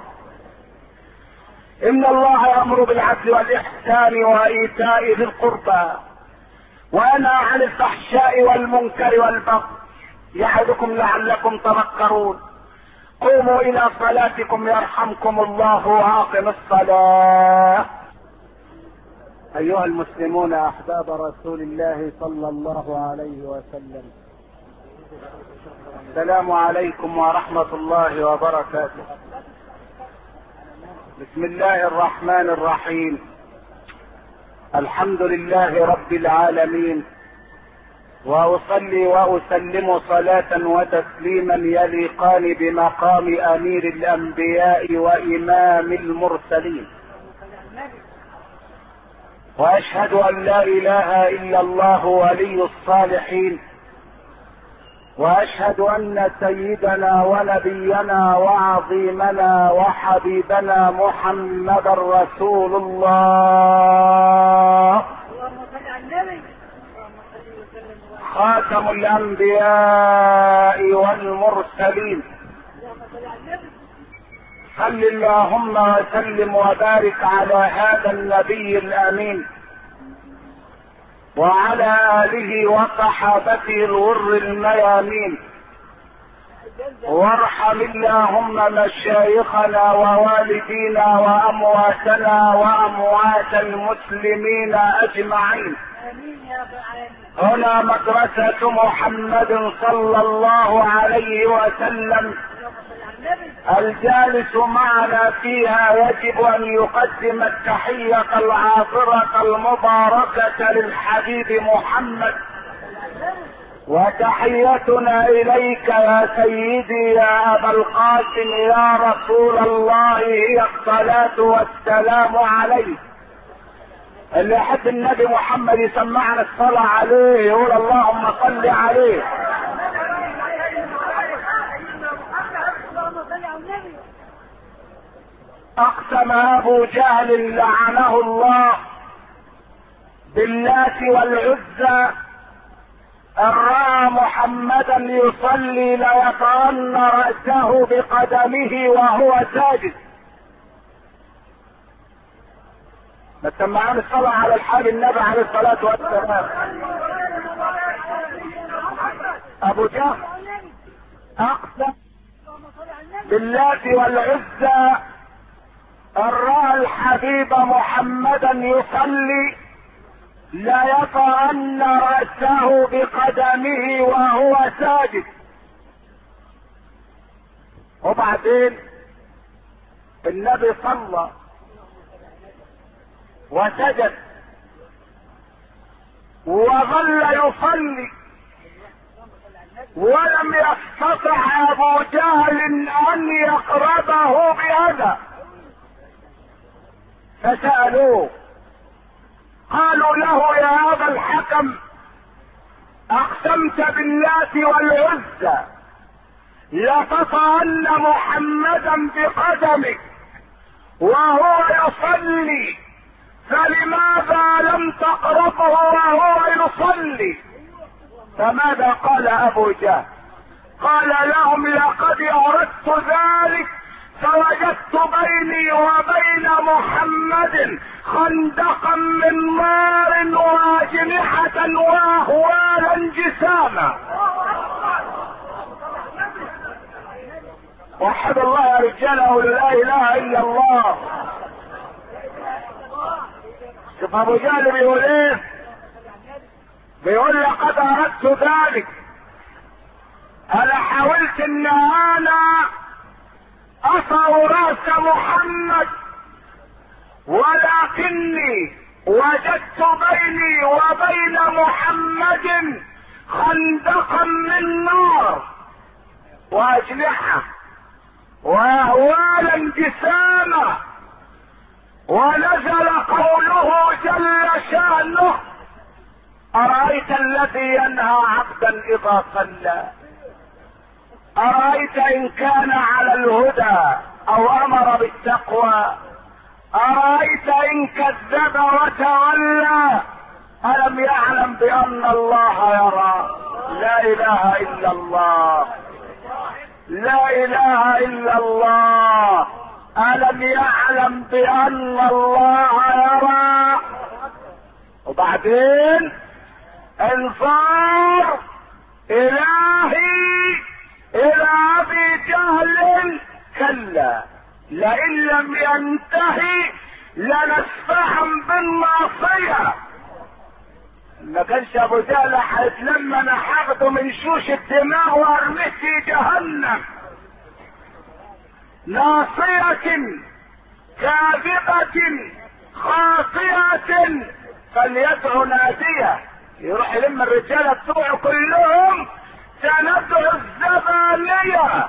Speaker 1: ان الله يامر بالعدل والاحسان وايتاء ذي القربى وينهى عن الفحشاء والمنكر والبغي يعظكم لعلكم تذكرون قوموا الى صلاتكم يرحمكم الله واقم الصلاه ايها المسلمون احباب رسول الله صلى الله عليه وسلم السلام عليكم ورحمه الله وبركاته بسم الله الرحمن الرحيم الحمد لله رب العالمين واصلي واسلم صلاه وتسليما يليقان بمقام امير الانبياء وامام المرسلين واشهد ان لا اله الا الله ولي الصالحين واشهد ان سيدنا ونبينا وعظيمنا وحبيبنا محمدا رسول الله خاتم الانبياء والمرسلين صل اللهم وسلم وبارك على هذا النبي الامين وعلى اله وصحابته الغر الميامين وارحم اللهم مشايخنا ووالدينا وامواتنا واموات المسلمين اجمعين هنا مدرسة محمد صلى الله عليه وسلم الجالس معنا فيها يجب ان يقدم التحية العاطرة المباركة للحبيب محمد وتحيتنا اليك يا سيدي يا ابا القاسم يا رسول الله هي الصلاة والسلام عليك اللي يحب النبي محمد يسمعنا الصلاة عليه يقول اللهم صل عليه اقسم ابو جهل لعنه الله باللات والعزى ان راى محمدا يصلي ليطأن رأسه بقدمه وهو ساجد ما تسمعون الصلاة على الحال النبي عليه الصلاة والسلام ابو جهل اقسم باللات والعزى ان راى الحبيب محمدا يصلي ليطأن رأسه بقدمه وهو ساجد وبعدين النبي صلى وسجد وظل يصلي ولم يستطع ابو جهل ان يقربه بهذا فسألوه قالوا له يا ابا الحكم اقسمت باللات والعزى لتطأن محمدا بقدمك وهو يصلي فلماذا لم تقربه وهو يصلي فماذا قال ابو جهل قال لهم لقد اردت ذلك فوجدت بيني وبين محمد خندقا من نار واجنحة واهوالا جساما وحد الله يا رجال اقول لا اله الا الله شوف ابو جهل بيقول ايه بيقول لقد اردت ذلك انا حاولت ان انا اطأ راس محمد ولكني وجدت بيني وبين محمد خندقا من نار واجنحه واهوالا جساما ونزل قوله جل شانه ارايت الذي ينهى عبدا اذا صلى ارايت ان كان على الهدى او امر بالتقوى ارايت ان كذب وتولى الم يعلم بان الله يرى لا اله الا الله لا اله الا الله الم يعلم بان الله يرى وبعدين انظار الهي الى ابي جهل كلا لئن لم ينتهي لنسفعا بالناصيه ما كانش ابو جهل هيتلم انا هاخده من شوش الدماء وارميه في جهنم ناصية كاذبة خاطئة فليدعو نادية يروح يلم الرجالة بتوعه كلهم سندعو الزبانية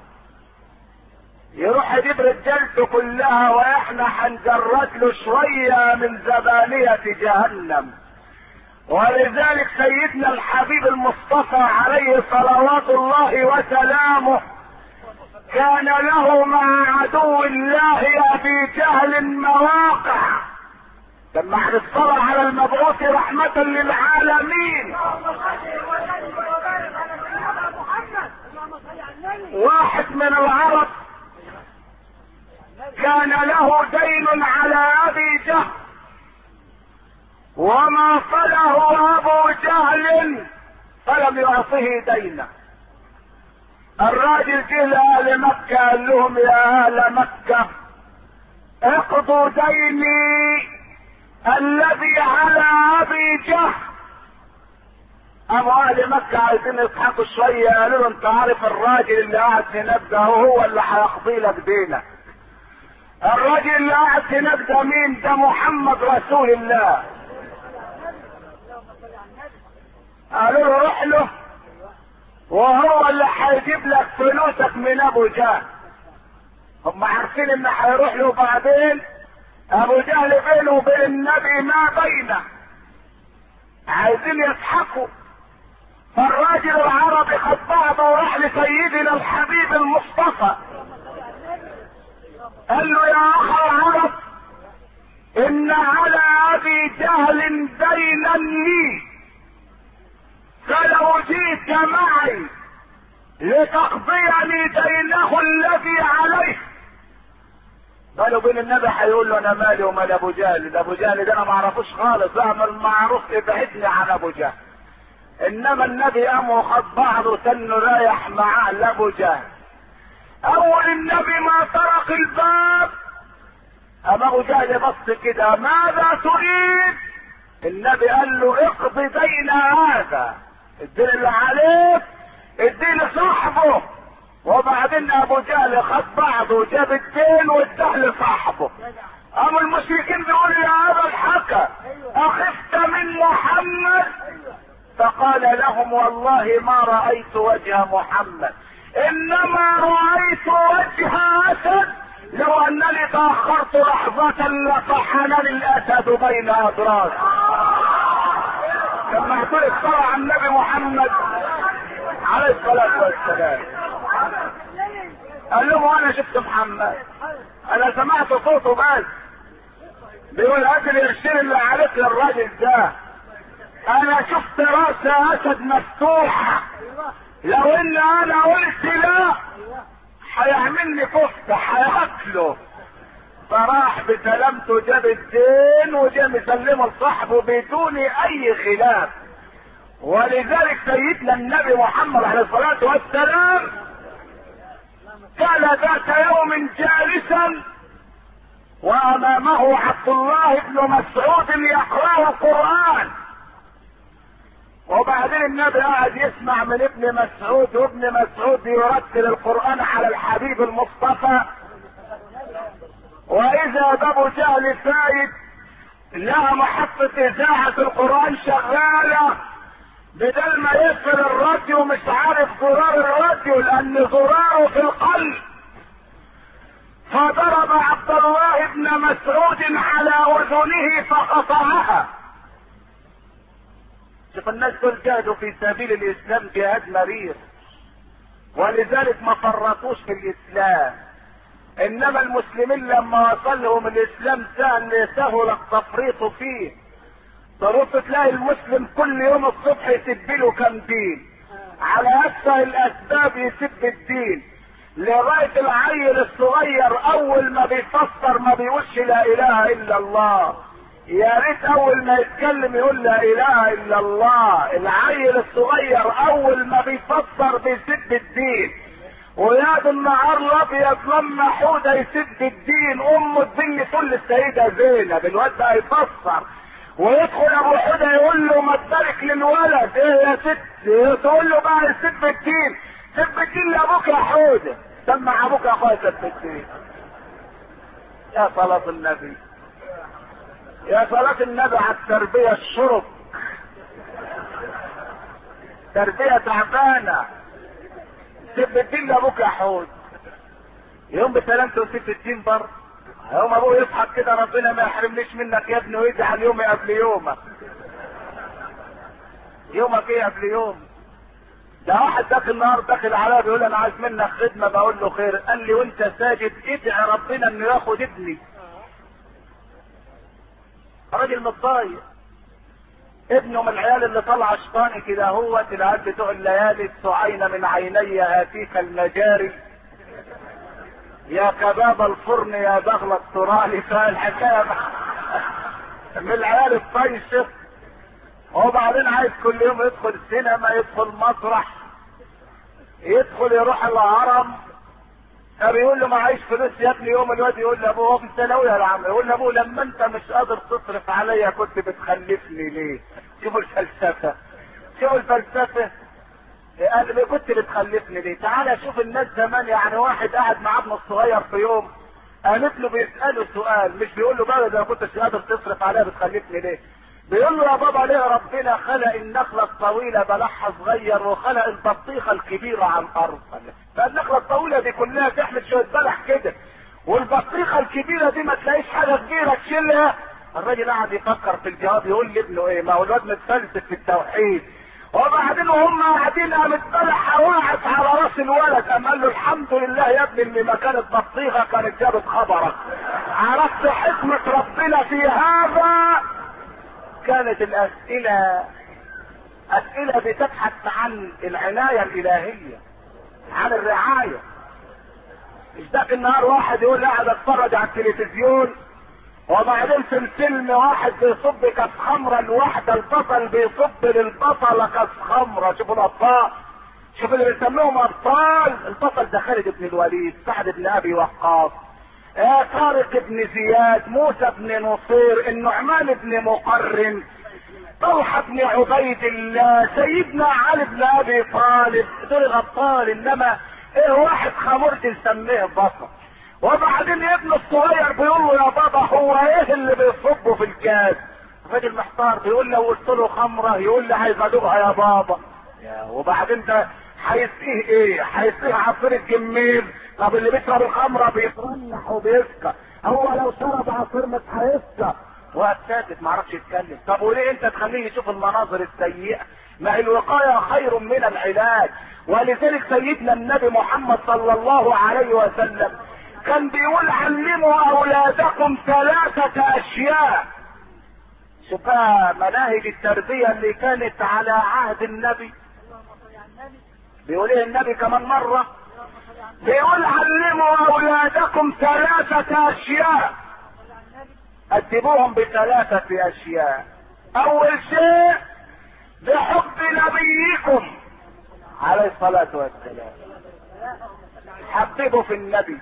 Speaker 1: يروح يجيب رجالته كلها واحنا هنجرد له شوية من زبانية جهنم ولذلك سيدنا الحبيب المصطفى عليه صلوات الله وسلامه كان له مع عدو الله ابي جهل مواقع لما احنا الصلاة على المبعوث رحمة للعالمين واحد من العرب كان له دين على ابي جهل وما صله ابو جهل فلم يعطه دينه الراجل جه لاهل مكه قال لهم يا اهل مكه اقضوا ديني الذي على ابي جهل قاموا اهل مكة عايزين يضحكوا شوية قالوا له انت عارف الراجل اللي قاعد هناك ده هو اللي هيقضي لك دينك الراجل اللي قاعد هناك ده مين ده محمد رسول الله قالوا له روح له وهو اللي هيجيب لك فلوسك من ابو جهل هم عارفين ان هيروح له بعدين ابو جهل بينه وبين النبي ما بينه عايزين يضحكوا فالراجل العربي خد بعضه وراح لسيدنا الحبيب المصطفى قال له يا اخ العرب ان على ابي جهل دينا لي فلو جئت معي لتقضيني دينه الذي عليه قالوا بين النبي هيقول له انا مالي ومال ابو جهل ده ابو جهل ده انا ما اعرفوش خالص اعمل معروف ابعدني عن ابو جهل انما النبي قام وخد بعضه تنه رايح معاه لابو جهل اول النبي ما طرق الباب اما ابو جهل بص كده ماذا تريد النبي قال له اقضي دين هذا الدين اللي عليك اديه لصاحبه وبعدين ابو جهل خد بعضه وجاب الدين واداه لصاحبه قام المشركين بيقولوا يا ابا الحكم اخفت من محمد فقال لهم والله ما رايت وجه محمد انما رايت وجه اسد لو انني تاخرت لحظه لطحنني الاسد بين ادراج لما اعترف صلى على النبي محمد عليه الصلاه والسلام قال لهم انا شفت محمد انا سمعت صوته بس بيقول هات القرشين اللي عليك للراجل ده انا شفت راس اسد مفتوحه لو ان انا قلت لا هيعملني كفته هياكله فراح بسلامته جاب الدين وجا مسلمه لصاحبه بدون اي خلاف ولذلك سيدنا النبي محمد عليه الصلاه والسلام كان ذات يوم جالسا وامامه عبد الله بن مسعود يقرا القران وبعدين النبي قاعد يسمع من ابن مسعود وابن مسعود يرتل القران على الحبيب المصطفى واذا بابو جهل فايت لها محطة اذاعة القرآن شغالة بدل ما يقفل الراديو مش عارف زرار الراديو لان زراره في القلب فضرب عبد الله بن مسعود على اذنه فقطعها شوف الناس دول جاهدوا في سبيل الاسلام جهاد مرير ولذلك ما فرطوش في الاسلام انما المسلمين لما وصلهم الاسلام سهل سهل التفريط فيه تروح تلاقي المسلم كل يوم الصبح يسب له كم دين على اسفل الاسباب يسب الدين لغايه العيل الصغير اول ما بيفسر ما بيقولش لا اله الا الله يا ريت اول ما يتكلم يقول لا اله الا الله العيل الصغير اول ما بيفسر بيسب الدين ويا ده النهار الابيض لما حوده يسب الدين امه الدين تقول السيده زينب الواد ده هيفسر ويدخل ابو حوده يقول له ما تبارك للولد ايه يا ست تقول له بقى سب الدين سب الدين لابوك يا حوده سمع ابوك يا اخويا سب الدين يا صلاة النبي يا صلاة النبي على التربية الشرب تربية تعبانة سب الدين لابوك يا حوت يوم بسلامته وسب الدين بر يوم ابوه يضحك كده ربنا ما يحرمنيش منك يا ابني ويجعل يومي قبل يومك يومك ايه قبل يوم ده واحد داخل النهار داخل عليا بيقول انا عايز منك خدمه بقول له خير قال لي وانت ساجد ادعي ربنا انه ياخد ابني راجل متضايق ابنه من العيال اللي طلع شطاني كده هو العيال بتوع الليالي سعين من عيني هاتيك المجاري يا كباب الفرن يا بغل الترالي فالحكايه من العيال الطيشه وبعدين عايز كل يوم يدخل السينما يدخل مسرح يدخل يروح الهرم فبيقول له معيش فلوس يا ابني يوم الواد يقول لابوه هو في الثانويه يا عم يقول لابوه لما انت مش قادر تصرف عليا كنت بتخلفني ليه؟ شوفوا الفلسفه شوفوا الفلسفه كنت بتخلفني ليه تعالى شوف الناس زمان يعني واحد قاعد مع ابنه الصغير في يوم قالت له بيساله سؤال مش بيقول له بقى اذا كنت قادر تصرف عليها بتخلفني ليه بيقول له يا بابا ليه ربنا خلق النخله الطويله بلحها صغير وخلق البطيخه الكبيره على الارض فالنخله الطويله دي كلها تحمل شويه بلح كده والبطيخه الكبيره دي ما تلاقيش حاجه كبيره تشيلها الراجل قاعد يفكر في الجواب يقول لابنه ايه ما هو الواد متفلسف في التوحيد وبعدين وهم قاعدين قامت بلحه وقعت على راس الولد قام قال له الحمد لله يا ابني اللي ما كانت بطيخه كانت جابت خبرك عرفت حكمه ربنا في هذا كانت الاسئله اسئله بتبحث عن العنايه الالهيه عن الرعايه مش ذاك النهار واحد يقول قاعد اتفرج على التلفزيون وبعدين في الفيلم واحد بيصب كاس خمره لواحده البطل بيصب للبطله كاس خمره شوفوا الابطال شوفوا اللي بيسموهم ابطال البطل ده خالد بن الوليد سعد بن ابي وقاص آه طارق بن زياد موسى بن نصير النعمان بن مقرن طلحة بن عبيد الله سيدنا علي بن ابي طالب دول الابطال انما ايه واحد خمرت نسميه بطل وبعدين ابنه الصغير بيقول له يا بابا هو ايه اللي بيصبه في الكاس الراجل محتار بيقول لو قلت له خمره يقول لي عايز ادوقها يا بابا يا وبعدين ده هيسقيه ايه هيسقيه عصير الجميل طب اللي بيشرب الخمره بيترنح وبيسكر هو لو شرب عصير مش هيسكر وقت ساكت معرفش يتكلم طب وليه انت تخليه يشوف المناظر السيئه ما الوقايه خير من العلاج ولذلك سيدنا النبي محمد صلى الله عليه وسلم كان بيقول علموا اولادكم ثلاثة اشياء شوف بقى مناهج التربية اللي كانت على عهد النبي بيقول ايه النبي كمان مرة بيقول علموا اولادكم ثلاثة اشياء ادبوهم بثلاثة اشياء اول شيء بحب نبيكم عليه الصلاة والسلام حببه في النبي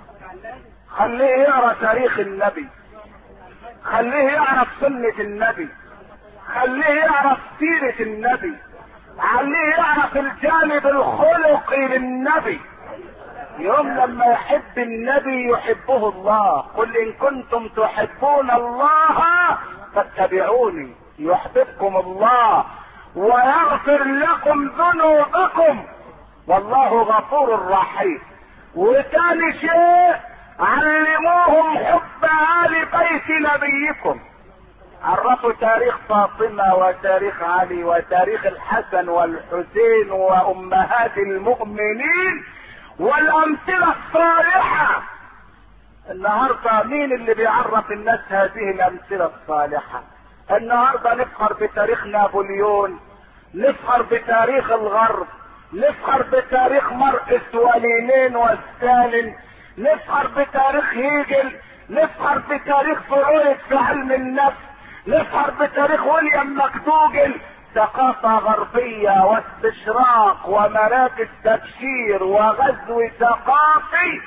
Speaker 1: خليه يقرا تاريخ النبي خليه يعرف سنة النبي خليه يعرف سيرة النبي خليه يعرف الجانب الخلقي للنبي يوم لما يحب النبي يحبه الله قل ان كنتم تحبون الله فاتبعوني يحببكم الله ويغفر لكم ذنوبكم والله غفور رحيم وتاني شيء علموهم حب آل بيت نبيكم عرفوا تاريخ فاطمة وتاريخ علي وتاريخ الحسن والحسين وأمهات المؤمنين والأمثلة الصالحة النهاردة مين اللي بيعرف الناس هذه الأمثلة الصالحة النهاردة نفخر بتاريخ نابليون نفخر بتاريخ الغرب نفخر بتاريخ مرقس ولينين وستالين نفخر بتاريخ هيجل نفخر بتاريخ فرويد في علم النفس نفخر بتاريخ ويليام مكدوجل ثقافة غربية واستشراق ومراكز تبشير وغزو ثقافي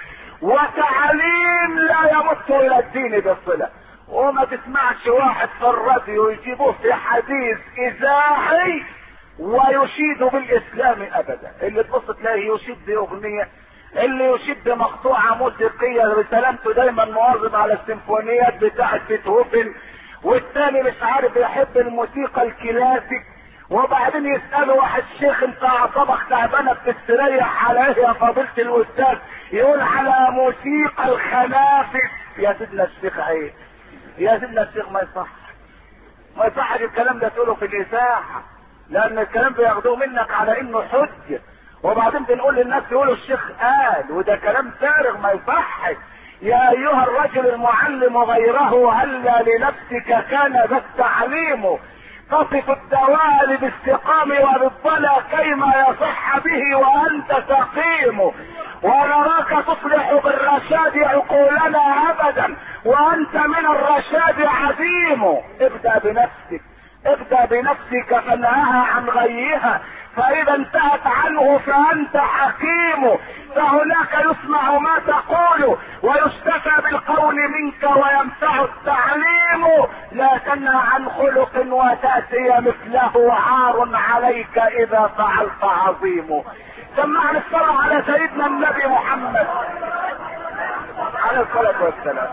Speaker 1: وتعليم لا يمت الى الدين بصلة وما تسمعش واحد في الراديو يجيبوه في حديث اذاعي ويشيد بالاسلام ابدا اللي تبص تلاقيه يشيد باغنيه اللي يشيد بمقطوعة موسيقية بسلامته دايما مواظب على السيمفونيات بتاعة بيتهوفن والتاني مش عارف يحب الموسيقى الكلاسيك وبعدين يسأله واحد شيخ انت اعصابك تعبانة بتستريح على ايه يا فضيلة الاستاذ يقول على موسيقى الخنافس يا سيدنا الشيخ عيب يا سيدنا الشيخ ما يصح ما يصحش الكلام ده تقوله في الاذاعة لان الكلام بياخدوه منك على انه حجة وبعدين بنقول للناس يقولوا الشيخ قال وده كلام فارغ ما يصحش يا ايها الرجل المعلم غيره هلا لنفسك كان ذا التعليم تصف الدوال بالسقام وبالضلع كيما يصح به وانت سقيم ونراك تصلح بالرشاد عقولنا ابدا وانت من الرشاد عديم ابدا بنفسك ابدا بنفسك فانهاها عن غيها فاذا انتهت عنه فانت حكيم فهناك يسمع ما تقول ويشتكى بالقول منك وينفع التعليم لا تنهى عن خلق وتاتي مثله عار عليك اذا فعلت عظيم سمعنا الصلاة على سيدنا النبي محمد عليه الصلاة والسلام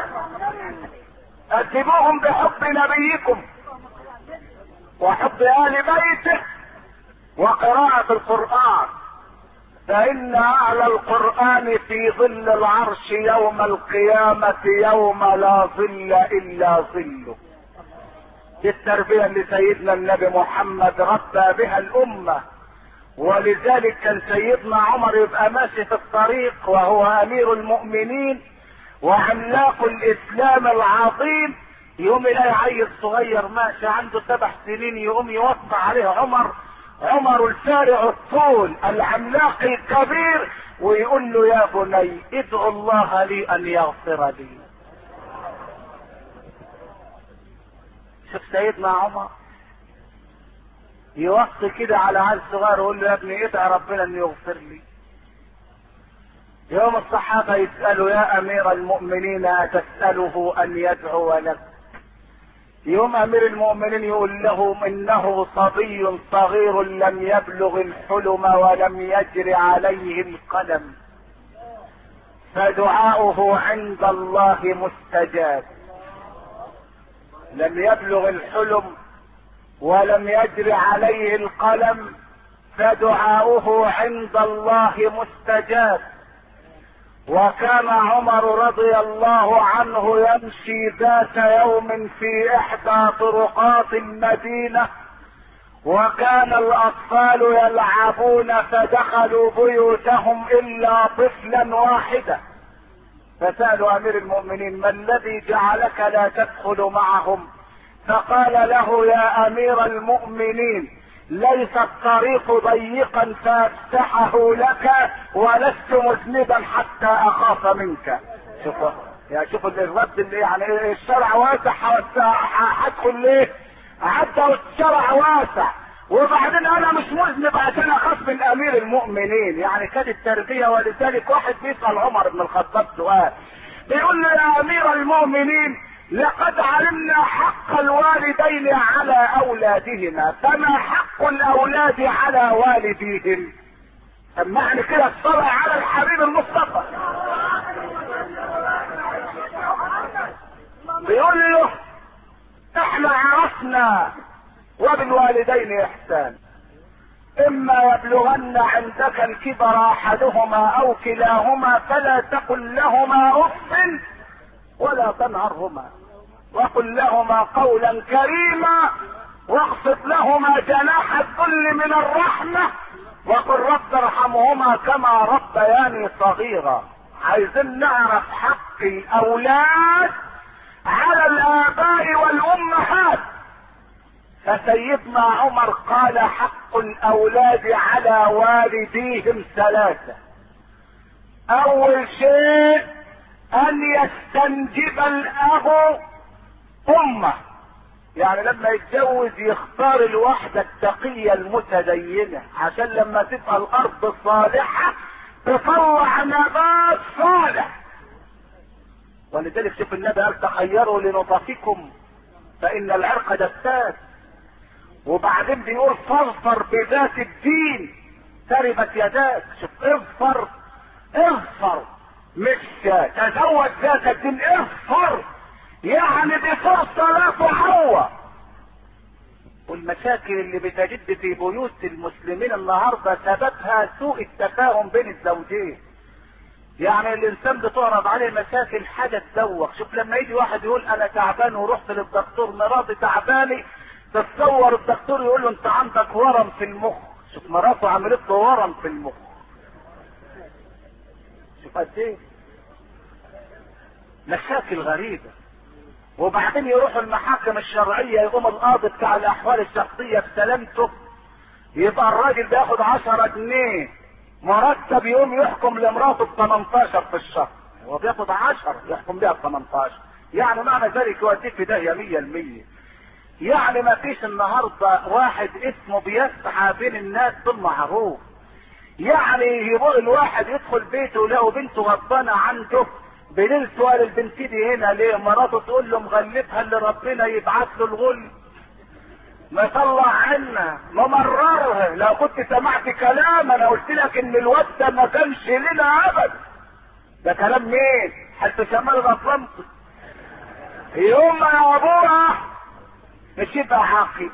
Speaker 1: أدبوهم بحب نبيكم وحب آل بيته وقراءة القرآن فإن أهل القرآن في ظل العرش يوم القيامة يوم لا ظل إلا ظله دي التربية اللي سيدنا النبي محمد ربى بها الأمة ولذلك كان سيدنا عمر يبقى ماشي في الطريق وهو أمير المؤمنين وعملاق الإسلام العظيم يقوم يلاقي عيل صغير ماشي عنده سبع سنين يقوم يوقع عليه عمر عمر الفارع الطول العملاق الكبير ويقول له يا بني ادعو الله لي ان يغفر لي شوف سيدنا عمر يوصي كده على عيل صغير يقول له يا ابني ادعي ربنا ان يغفر لي يوم الصحابه يسالوا يا امير المؤمنين اتساله ان يدعو لك يوم امير المؤمنين يقول له انه صبي صغير لم يبلغ الحلم ولم يجر عليه القلم فدعاؤه عند الله مستجاب لم يبلغ الحلم ولم يجر عليه القلم فدعاؤه عند الله مستجاب وكان عمر رضي الله عنه يمشي ذات يوم في احدى طرقات المدينه وكان الاطفال يلعبون فدخلوا بيوتهم الا طفلا واحدا فسالوا امير المؤمنين ما الذي جعلك لا تدخل معهم فقال له يا امير المؤمنين ليس الطريق ضيقا فافتحه لك ولست مذنبا حتى اخاف منك شوف يا شوف الرد اللي يعني الشرع واسع هدخل ليه حتى الشرع واسع وبعدين انا مش مذنب عشان اخاف من امير المؤمنين يعني كانت التربيه ولذلك واحد بيسال عمر بن الخطاب سؤال بيقول له يا امير المؤمنين لقد علمنا حق الوالدين على اولادهما فما حق الاولاد على والديهم سمعني كده الصلاة على الحبيب المصطفى بيقول له احنا عرفنا وبالوالدين احسان اما يبلغن عندك الكبر احدهما او كلاهما فلا تقل لهما اف ولا تنهرهما وقل لهما قولا كريما واخفض لهما جناح الذل من الرحمة وقل رب ارحمهما كما ربياني صغيرا عايزين نعرف حق الاولاد على الاباء والامهات فسيدنا عمر قال حق الاولاد على والديهم ثلاثة اول شيء ان يستنجب الاب امه يعني لما يتجوز يختار الواحدة التقية المتدينة عشان لما تبقى الارض صالحة تطلع نبات صالح ولذلك شوف النبي قال تخيروا لنطفكم فان العرق دساس وبعدين بيقول فاظفر بذات الدين تربت يداك شوف اظفر اظفر مش تزوج ذات الدين اظفر يعني بفرصة لا تعوض والمشاكل اللي بتجد في بيوت المسلمين النهارده سببها سوء التفاهم بين الزوجين يعني الانسان بتعرض عليه مشاكل حاجه تزوق شوف لما يجي واحد يقول انا تعبان ورحت للدكتور مراتي تعباني تتصور الدكتور يقول له انت عندك ورم في المخ شوف مراته عملت له ورم في المخ شوف قد ايه مشاكل غريبه وبعدين يروحوا المحاكم الشرعية يقوم القاضي بتاع الأحوال الشخصية بسلامته يبقى الراجل بياخد 10 جنيه مرتب يقوم يحكم لمراته ب 18 في الشهر هو بياخد 10 يحكم بيها ب 18 يعني معنى ذلك يوديك في داهية 100% يعني ما فيش النهارده واحد اسمه بيسعى بين الناس بالمعروف يعني يبقى الواحد يدخل بيته يلاقوا بنته غضبانه عنده بليل سؤال البنت دي هنا ليه مراته تقول له مغلفها اللي ربنا يبعت له الغل مطلع عنا ممررها لو كنت سمعت كلام انا قلت لك ان الواد ده ما كانش لنا ابدا ده كلام مين حتى شمال الاطلنطي يوم يا ابوها مش يبقى حقي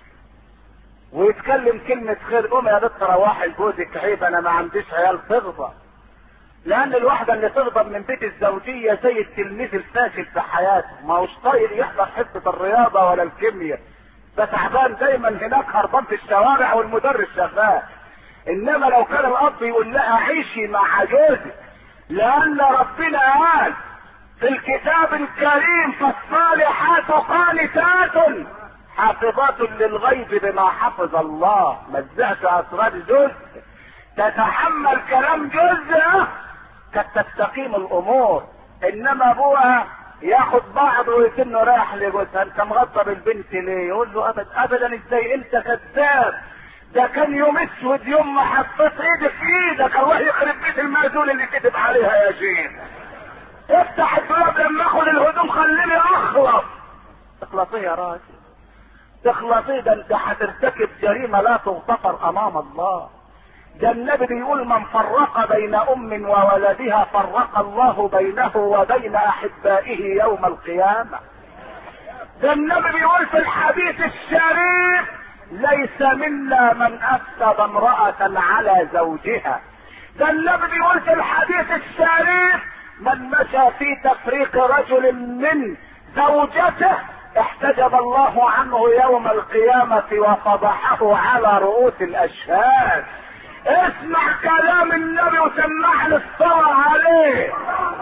Speaker 1: ويتكلم كلمة خير قوم يا بنت روحي لجوزك عيب انا ما عنديش عيال تغضب لان الواحدة اللي تغضب من بيت الزوجية زي التلميذ الفاشل في حياته ما هوش طايق يحضر حصة الرياضة ولا الكيمياء ده تعبان دايما هناك هربان في الشوارع والمدرس شغال انما لو كان الاب يقول لها عيشي مع جوزك لان ربنا قال في الكتاب الكريم فالصالحات قانتات حافظات للغيب بما حفظ الله مزعت اسرار جزء تتحمل كلام جزء قد تستقيم الامور انما ابوها ياخد بعضه ويتنه رايح لجوزها انت مغطى بالبنت ليه يقول له ابدا ابدا ازاي انت كذاب ده كان يوم اسود يوم ما حطيت ايدك في ايدك الله يخرب بيت المأذون اللي كتب عليها يا شيخ افتح الدولاب لما اخد الهدوم خليني اخلص تخلصيه يا راجل تخلصيه ده انت هترتكب جريمه لا تغتفر امام الله ده النبي بيقول من فرق بين ام وولدها فرق الله بينه وبين احبائه يوم القيامه ده النبي بيقول في الحديث الشريف ليس منا من افسد امراه على زوجها ده النبي بيقول في الحديث الشريف من مشى في تفريق رجل من زوجته احتجب الله عنه يوم القيامة وفضحه على رؤوس الاشهاد اسمع كلام النبي وسمع لي الصلاة عليه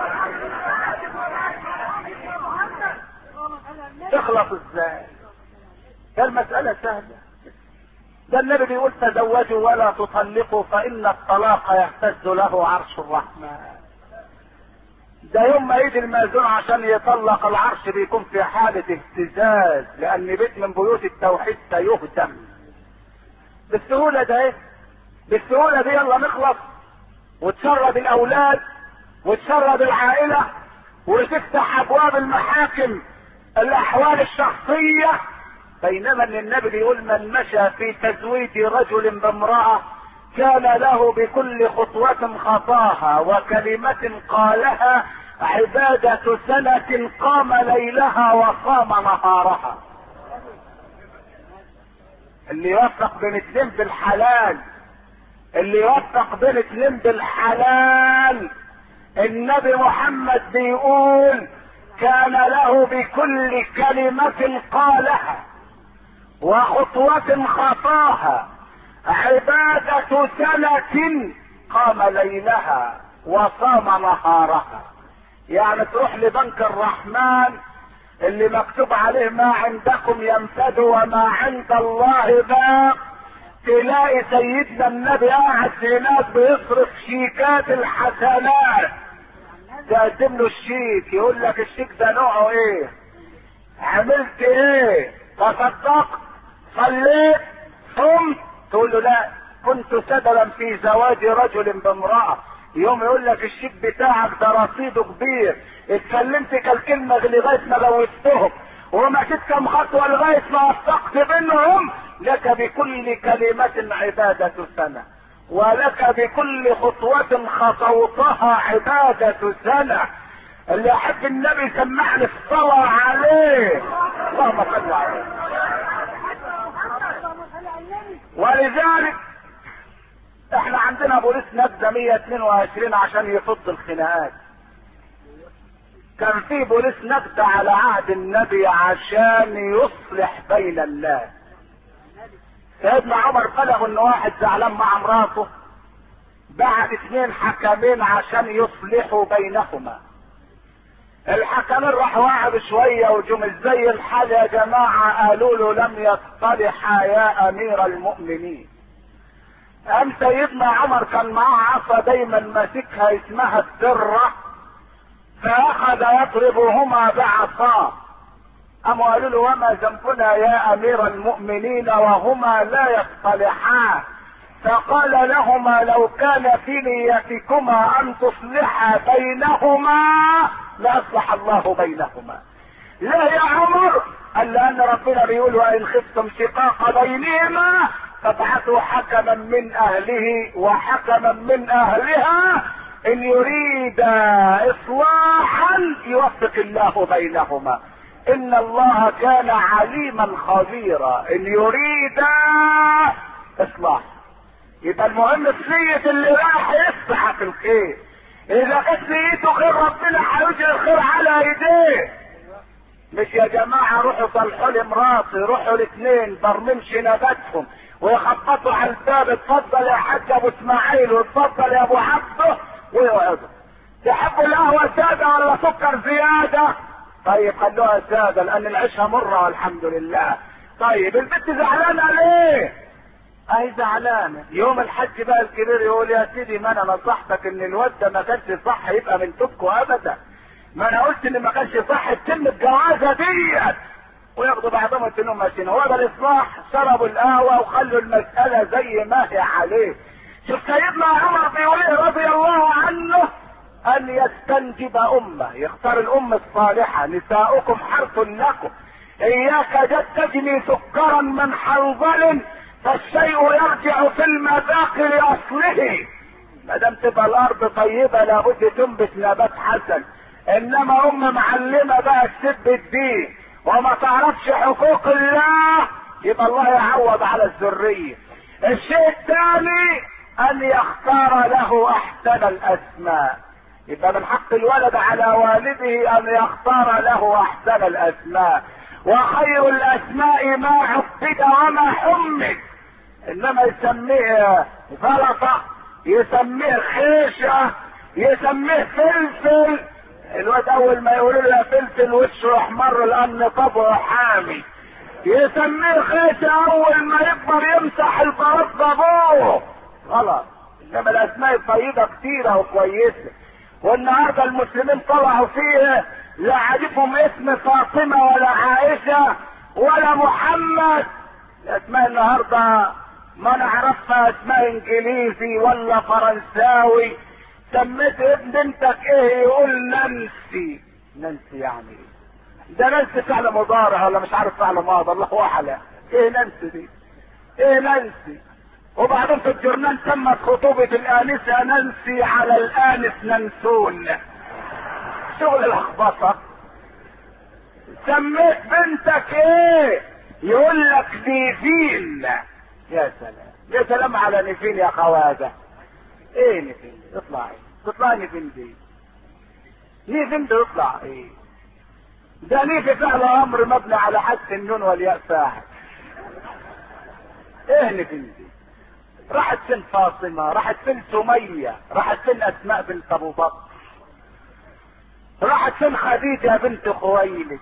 Speaker 1: تخلص ازاي ده المسألة سهلة ده النبي بيقول تزوجوا ولا تطلقوا فإن الطلاق يهتز له عرش الرحمن ده يوم ما يجي المأذون عشان يطلق العرش بيكون في حالة اهتزاز لأن بيت من بيوت التوحيد سيهدم بالسهولة ده ايه بالسهولة دي يلا نخلص وتشرد الأولاد وتشرد العائلة وتفتح أبواب المحاكم الأحوال الشخصية بينما ان النبي بيقول من مشى في تزويج رجل بامرأة كان له بكل خطوة خطاها وكلمة قالها عبادة سنة قام ليلها وقام نهارها اللي يوفق بين اتنين بالحلال اللي يوفق بين اتنين بالحلال النبي محمد بيقول كان له بكل كلمة قالها وخطوة خطاها عبادة سنة قام ليلها وصام نهارها يعني تروح لبنك الرحمن اللي مكتوب عليه ما عندكم ينفد وما عند الله باق تلاقي سيدنا النبي قاعد هناك بيصرف شيكات الحسنات تقدم له الشيك يقول لك الشيك ده نوعه ايه عملت ايه تصدقت صليت صمت تقول له لا كنت سببا في زواج رجل بامرأة يوم يقول لك الشيك بتاعك ده رصيده كبير اتكلمت كالكلمة لغاية ما لوثتهم ومشيت كم خطوة لغاية ما وثقت بينهم لك بكل كلمة عبادة سنة ولك بكل خطوة خطوتها عبادة سنة اللي يحب النبي سمعني الصلاة عليه اللهم صل عليه ولذلك احنا عندنا بوليس نبذة 122 عشان يفض الخناقات كان في بوليس نبذة على عهد النبي عشان يصلح بين الناس سيدنا عمر بلغ ان واحد زعلان مع مراته بعت اثنين حكمين عشان يصلحوا بينهما الحكمين راحوا قعدوا شويه وجم ازاي الحال يا جماعه قالوا له لم يصطلحا يا امير المؤمنين قام سيدنا عمر كان معاه عصا دايما ماسكها اسمها الدره فاخذ يضربهما بعصاه قاموا قالوا له وما ذنبنا يا امير المؤمنين وهما لا يصطلحان فقال لهما لو كان في نيتكما ان تصلحا بينهما لاصلح الله بينهما لا يا عمر قال لان ربنا بيقول وان خفتم شقاق بينهما فابعثوا حكما من اهله وحكما من اهلها ان يريد اصلاحا يوفق الله بينهما ان الله كان عليما خبيرا ان يريد اصلاح يبقى المهم في نية اللي راح يسعى في الخير اذا كانت نيته خير ربنا هيجري الخير على ايديه مش يا جماعة روحوا صلحوا لي مراتي روحوا الاثنين برممش نباتهم ويخبطوا على الباب اتفضل يا حاج ابو اسماعيل واتفضل يا ابو عبده ويقعدوا تحبوا القهوة سادة ولا سكر زيادة طيب خلوها سادة لان العيشة مرة والحمد لله طيب البنت زعلانة ليه اهي زعلانة يوم الحج بقى الكبير يقول يا سيدي ما انا نصحتك ان الواد ده ما كانش صح يبقى من توبكو ابدا ما انا قلت ان ما كانش صح تتم الجوازة ديت وياخدوا بعضهم يتنهم ماشيين هو ده الاصلاح شربوا القهوة وخلوا المسألة زي ما هي عليه شوف سيدنا عمر بيقول إيه رضي الله عنه ان يستنجب امه يختار الام الصالحة نساؤكم حرث لكم اياك جد تجني سكرا من حنظل فالشيء يرجع في المذاق لاصله ما دام تبقى الارض طيبة لابد تنبت نبات حسن انما ام معلمة بقى تسب الدين وما تعرفش حقوق الله يبقى الله يعوض على الذرية الشيء الثاني ان يختار له احسن الاسماء يبقى من حق الولد على والده ان يختار له احسن الاسماء وخير الاسماء ما عبد وما حمد انما يسميه زلطة يسميه خيشة يسميه فلفل الواد اول ما يقولوا له يا فلفل وشه احمر لان طبعه حامي يسميه خيشة اول ما يكبر يمسح البرد ابوه غلط انما الاسماء الطيبة كتيرة وكويسة والنهارده المسلمين طلعوا فيه لا عاجبهم اسم فاطمة ولا عائشة ولا محمد اسماء النهارده ما نعرفها اسماء انجليزي ولا فرنساوي سميت ابن بنتك ايه يقول نانسي نانسي يعني ايه ده نانسي فعل مضارع ولا مش عارف فعل ماضي الله اعلم ايه نانسي دي ايه نانسي وبعدين في الجرنان تمت خطوبة الآنسة نانسي على الآنس ننسون شغل الأخبطة سميت بنتك ايه يقول لك نيفين يا سلام يا سلام على نيفين يا خواجه ايه نيفين اطلع ايه تطلع نيفين دي نيفين ده يطلع ايه ده نيفي فعل امر مبني على حذف النون والياء فاعل ايه نيفين دي راحت فين فاطمة راحت فين سمية راحت فين اسماء بنت ابو بكر راحت فين خديجة بنت خويلد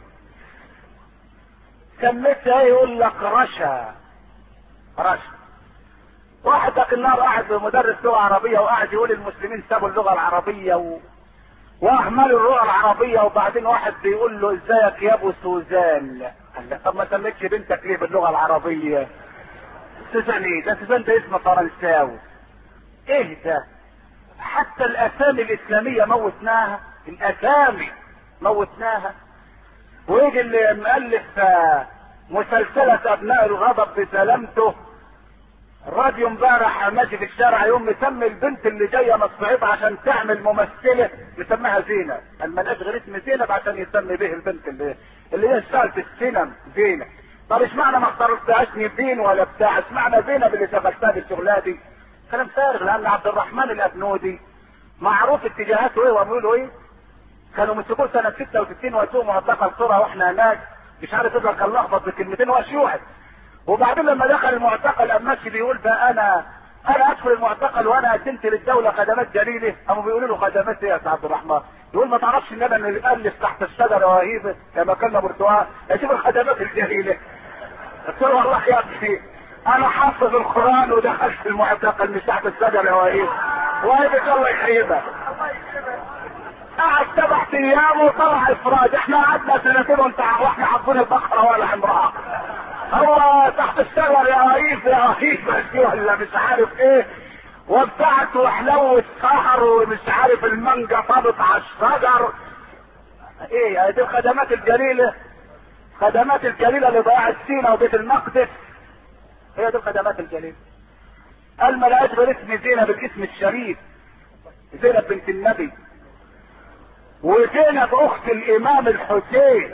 Speaker 1: سميتها يقول لك رشا رشا واحد ذاك النهار قاعد مدرس لغه عربيه وقاعد يقول المسلمين سابوا اللغه العربيه و... واهملوا اللغه العربيه وبعدين واحد بيقول له ازيك يا ابو سوزان قال له طب ما سميتش بنتك ليه باللغه العربيه سوزان ايه ده سوزان ده اسم فرنساوي ايه ده حتى الاسامي الاسلاميه موتناها الاسامي موتناها ويجي اللي مؤلف مسلسلة ابناء الغضب بسلامته الراديو امبارح ماشي في الشارع يوم مسمي البنت اللي جايه من الصعيد عشان تعمل ممثله مسميها زينب قال ما لقاش غير اسم زينب عشان يسمي به البنت اللي اللي هي اشتغلت في السينما زينب طب اشمعنى ما اخترتهاش نيفين ولا بتاع اشمعنى زينب اللي شغلتها بالشغلانه دي كلام فارغ لان عبد الرحمن الابنودي معروف اتجاهاته ايه وبيقولوا ايه كانوا مسكوه سنه 66 وقتهم معتقل القرى واحنا هناك مش عارف يقدر كان لخبط بكلمتين وشيوعي وبعدين لما دخل المعتقل اماشي بيقول بقى انا انا ادخل المعتقل وانا قدمت للدوله خدمات جليله قاموا بيقولوا له خدمات ايه يا سيد عبد الرحمن؟ يقول ما تعرفش ان انا اللي الف تحت الشجره وهيبه كما كنا برتقال اشوف الخدمات الجليله قلت له والله يا ابني انا حافظ القران ودخلت المعتقل مش تحت الشجره وهيبه وهيبه الله يخيبها قعد سبع ايام وطلع افراج احنا قعدنا سنتين وانت واحنا حافظين البقره ولا امراه هو تحت الشجر يا رئيس يا رئيس بس ولا مش عارف ايه وبتاعت وحلو السهر ومش عارف المانجا طابت على الشجر ايه دي الخدمات الجليله خدمات الجليلة اللي ضياع سينا وبيت المقدس هي دي الخدمات الجليلة قال ما لقاش غير اسم زينب الاسم الشريف زينب بنت النبي وزينب اخت الامام الحسين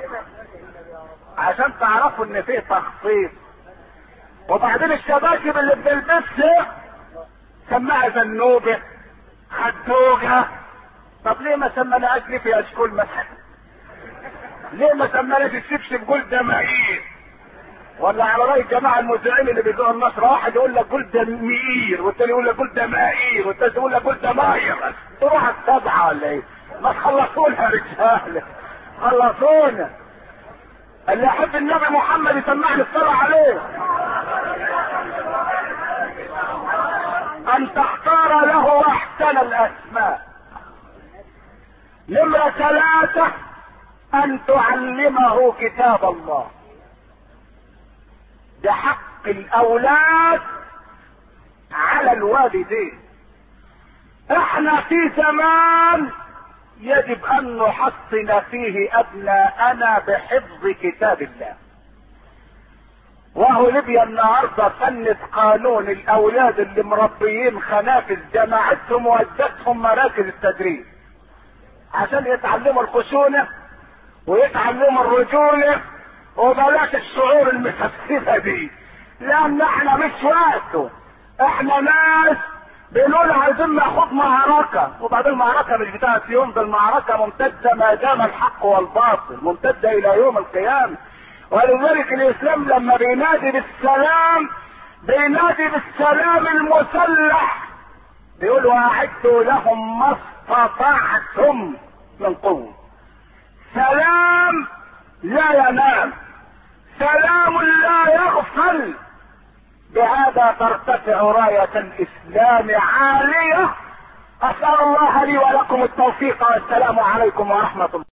Speaker 1: عشان تعرفوا ان فيه تخصيص وبعدين الشباشب اللي بنلبسها سماها زنوبه خدوجه طب ليه ما سمناهاش ليه في اشكال مثلا ليه ما سمناش الشبشب جلد مئير ولا على راي الجماعه المذيعين اللي بيذيعوا النصر واحد يقول لك جلد مئير والتاني يقول لك جلد مئير والتالت يقول لك جلد ماير تروح السبعه ولا ايه؟ ما تخلصونا رجاله خلصونا اللي يحب النبي محمد يسمعني الصلاة عليه ان تختار له احسن الاسماء نمرة ثلاثة ان تعلمه كتاب الله ده حق الاولاد على الوالدين احنا في زمان يجب ان نحصن فيه ابناءنا بحفظ كتاب الله وهو ليبيا النهارده فنت قانون الاولاد اللي مربيين خنافس جماعتهم وودتهم مراكز التدريب عشان يتعلموا الخشونه ويتعلموا الرجوله وبلاش الشعور المسفسفه دي لان احنا مش وقته احنا ناس بنقول عايزين ناخد معركة وبعدين المعركة مش بتاعت يوم ده المعركة ممتدة ما دام الحق والباطل ممتدة الى يوم القيامة ولذلك الاسلام لما بينادي بالسلام بينادي بالسلام المسلح بيقول واعدوا لهم ما استطعتم من قوة سلام لا ينام سلام لا يغفل بهذا ترتفع راية الإسلام عالية أسأل الله لي ولكم التوفيق والسلام عليكم ورحمة الله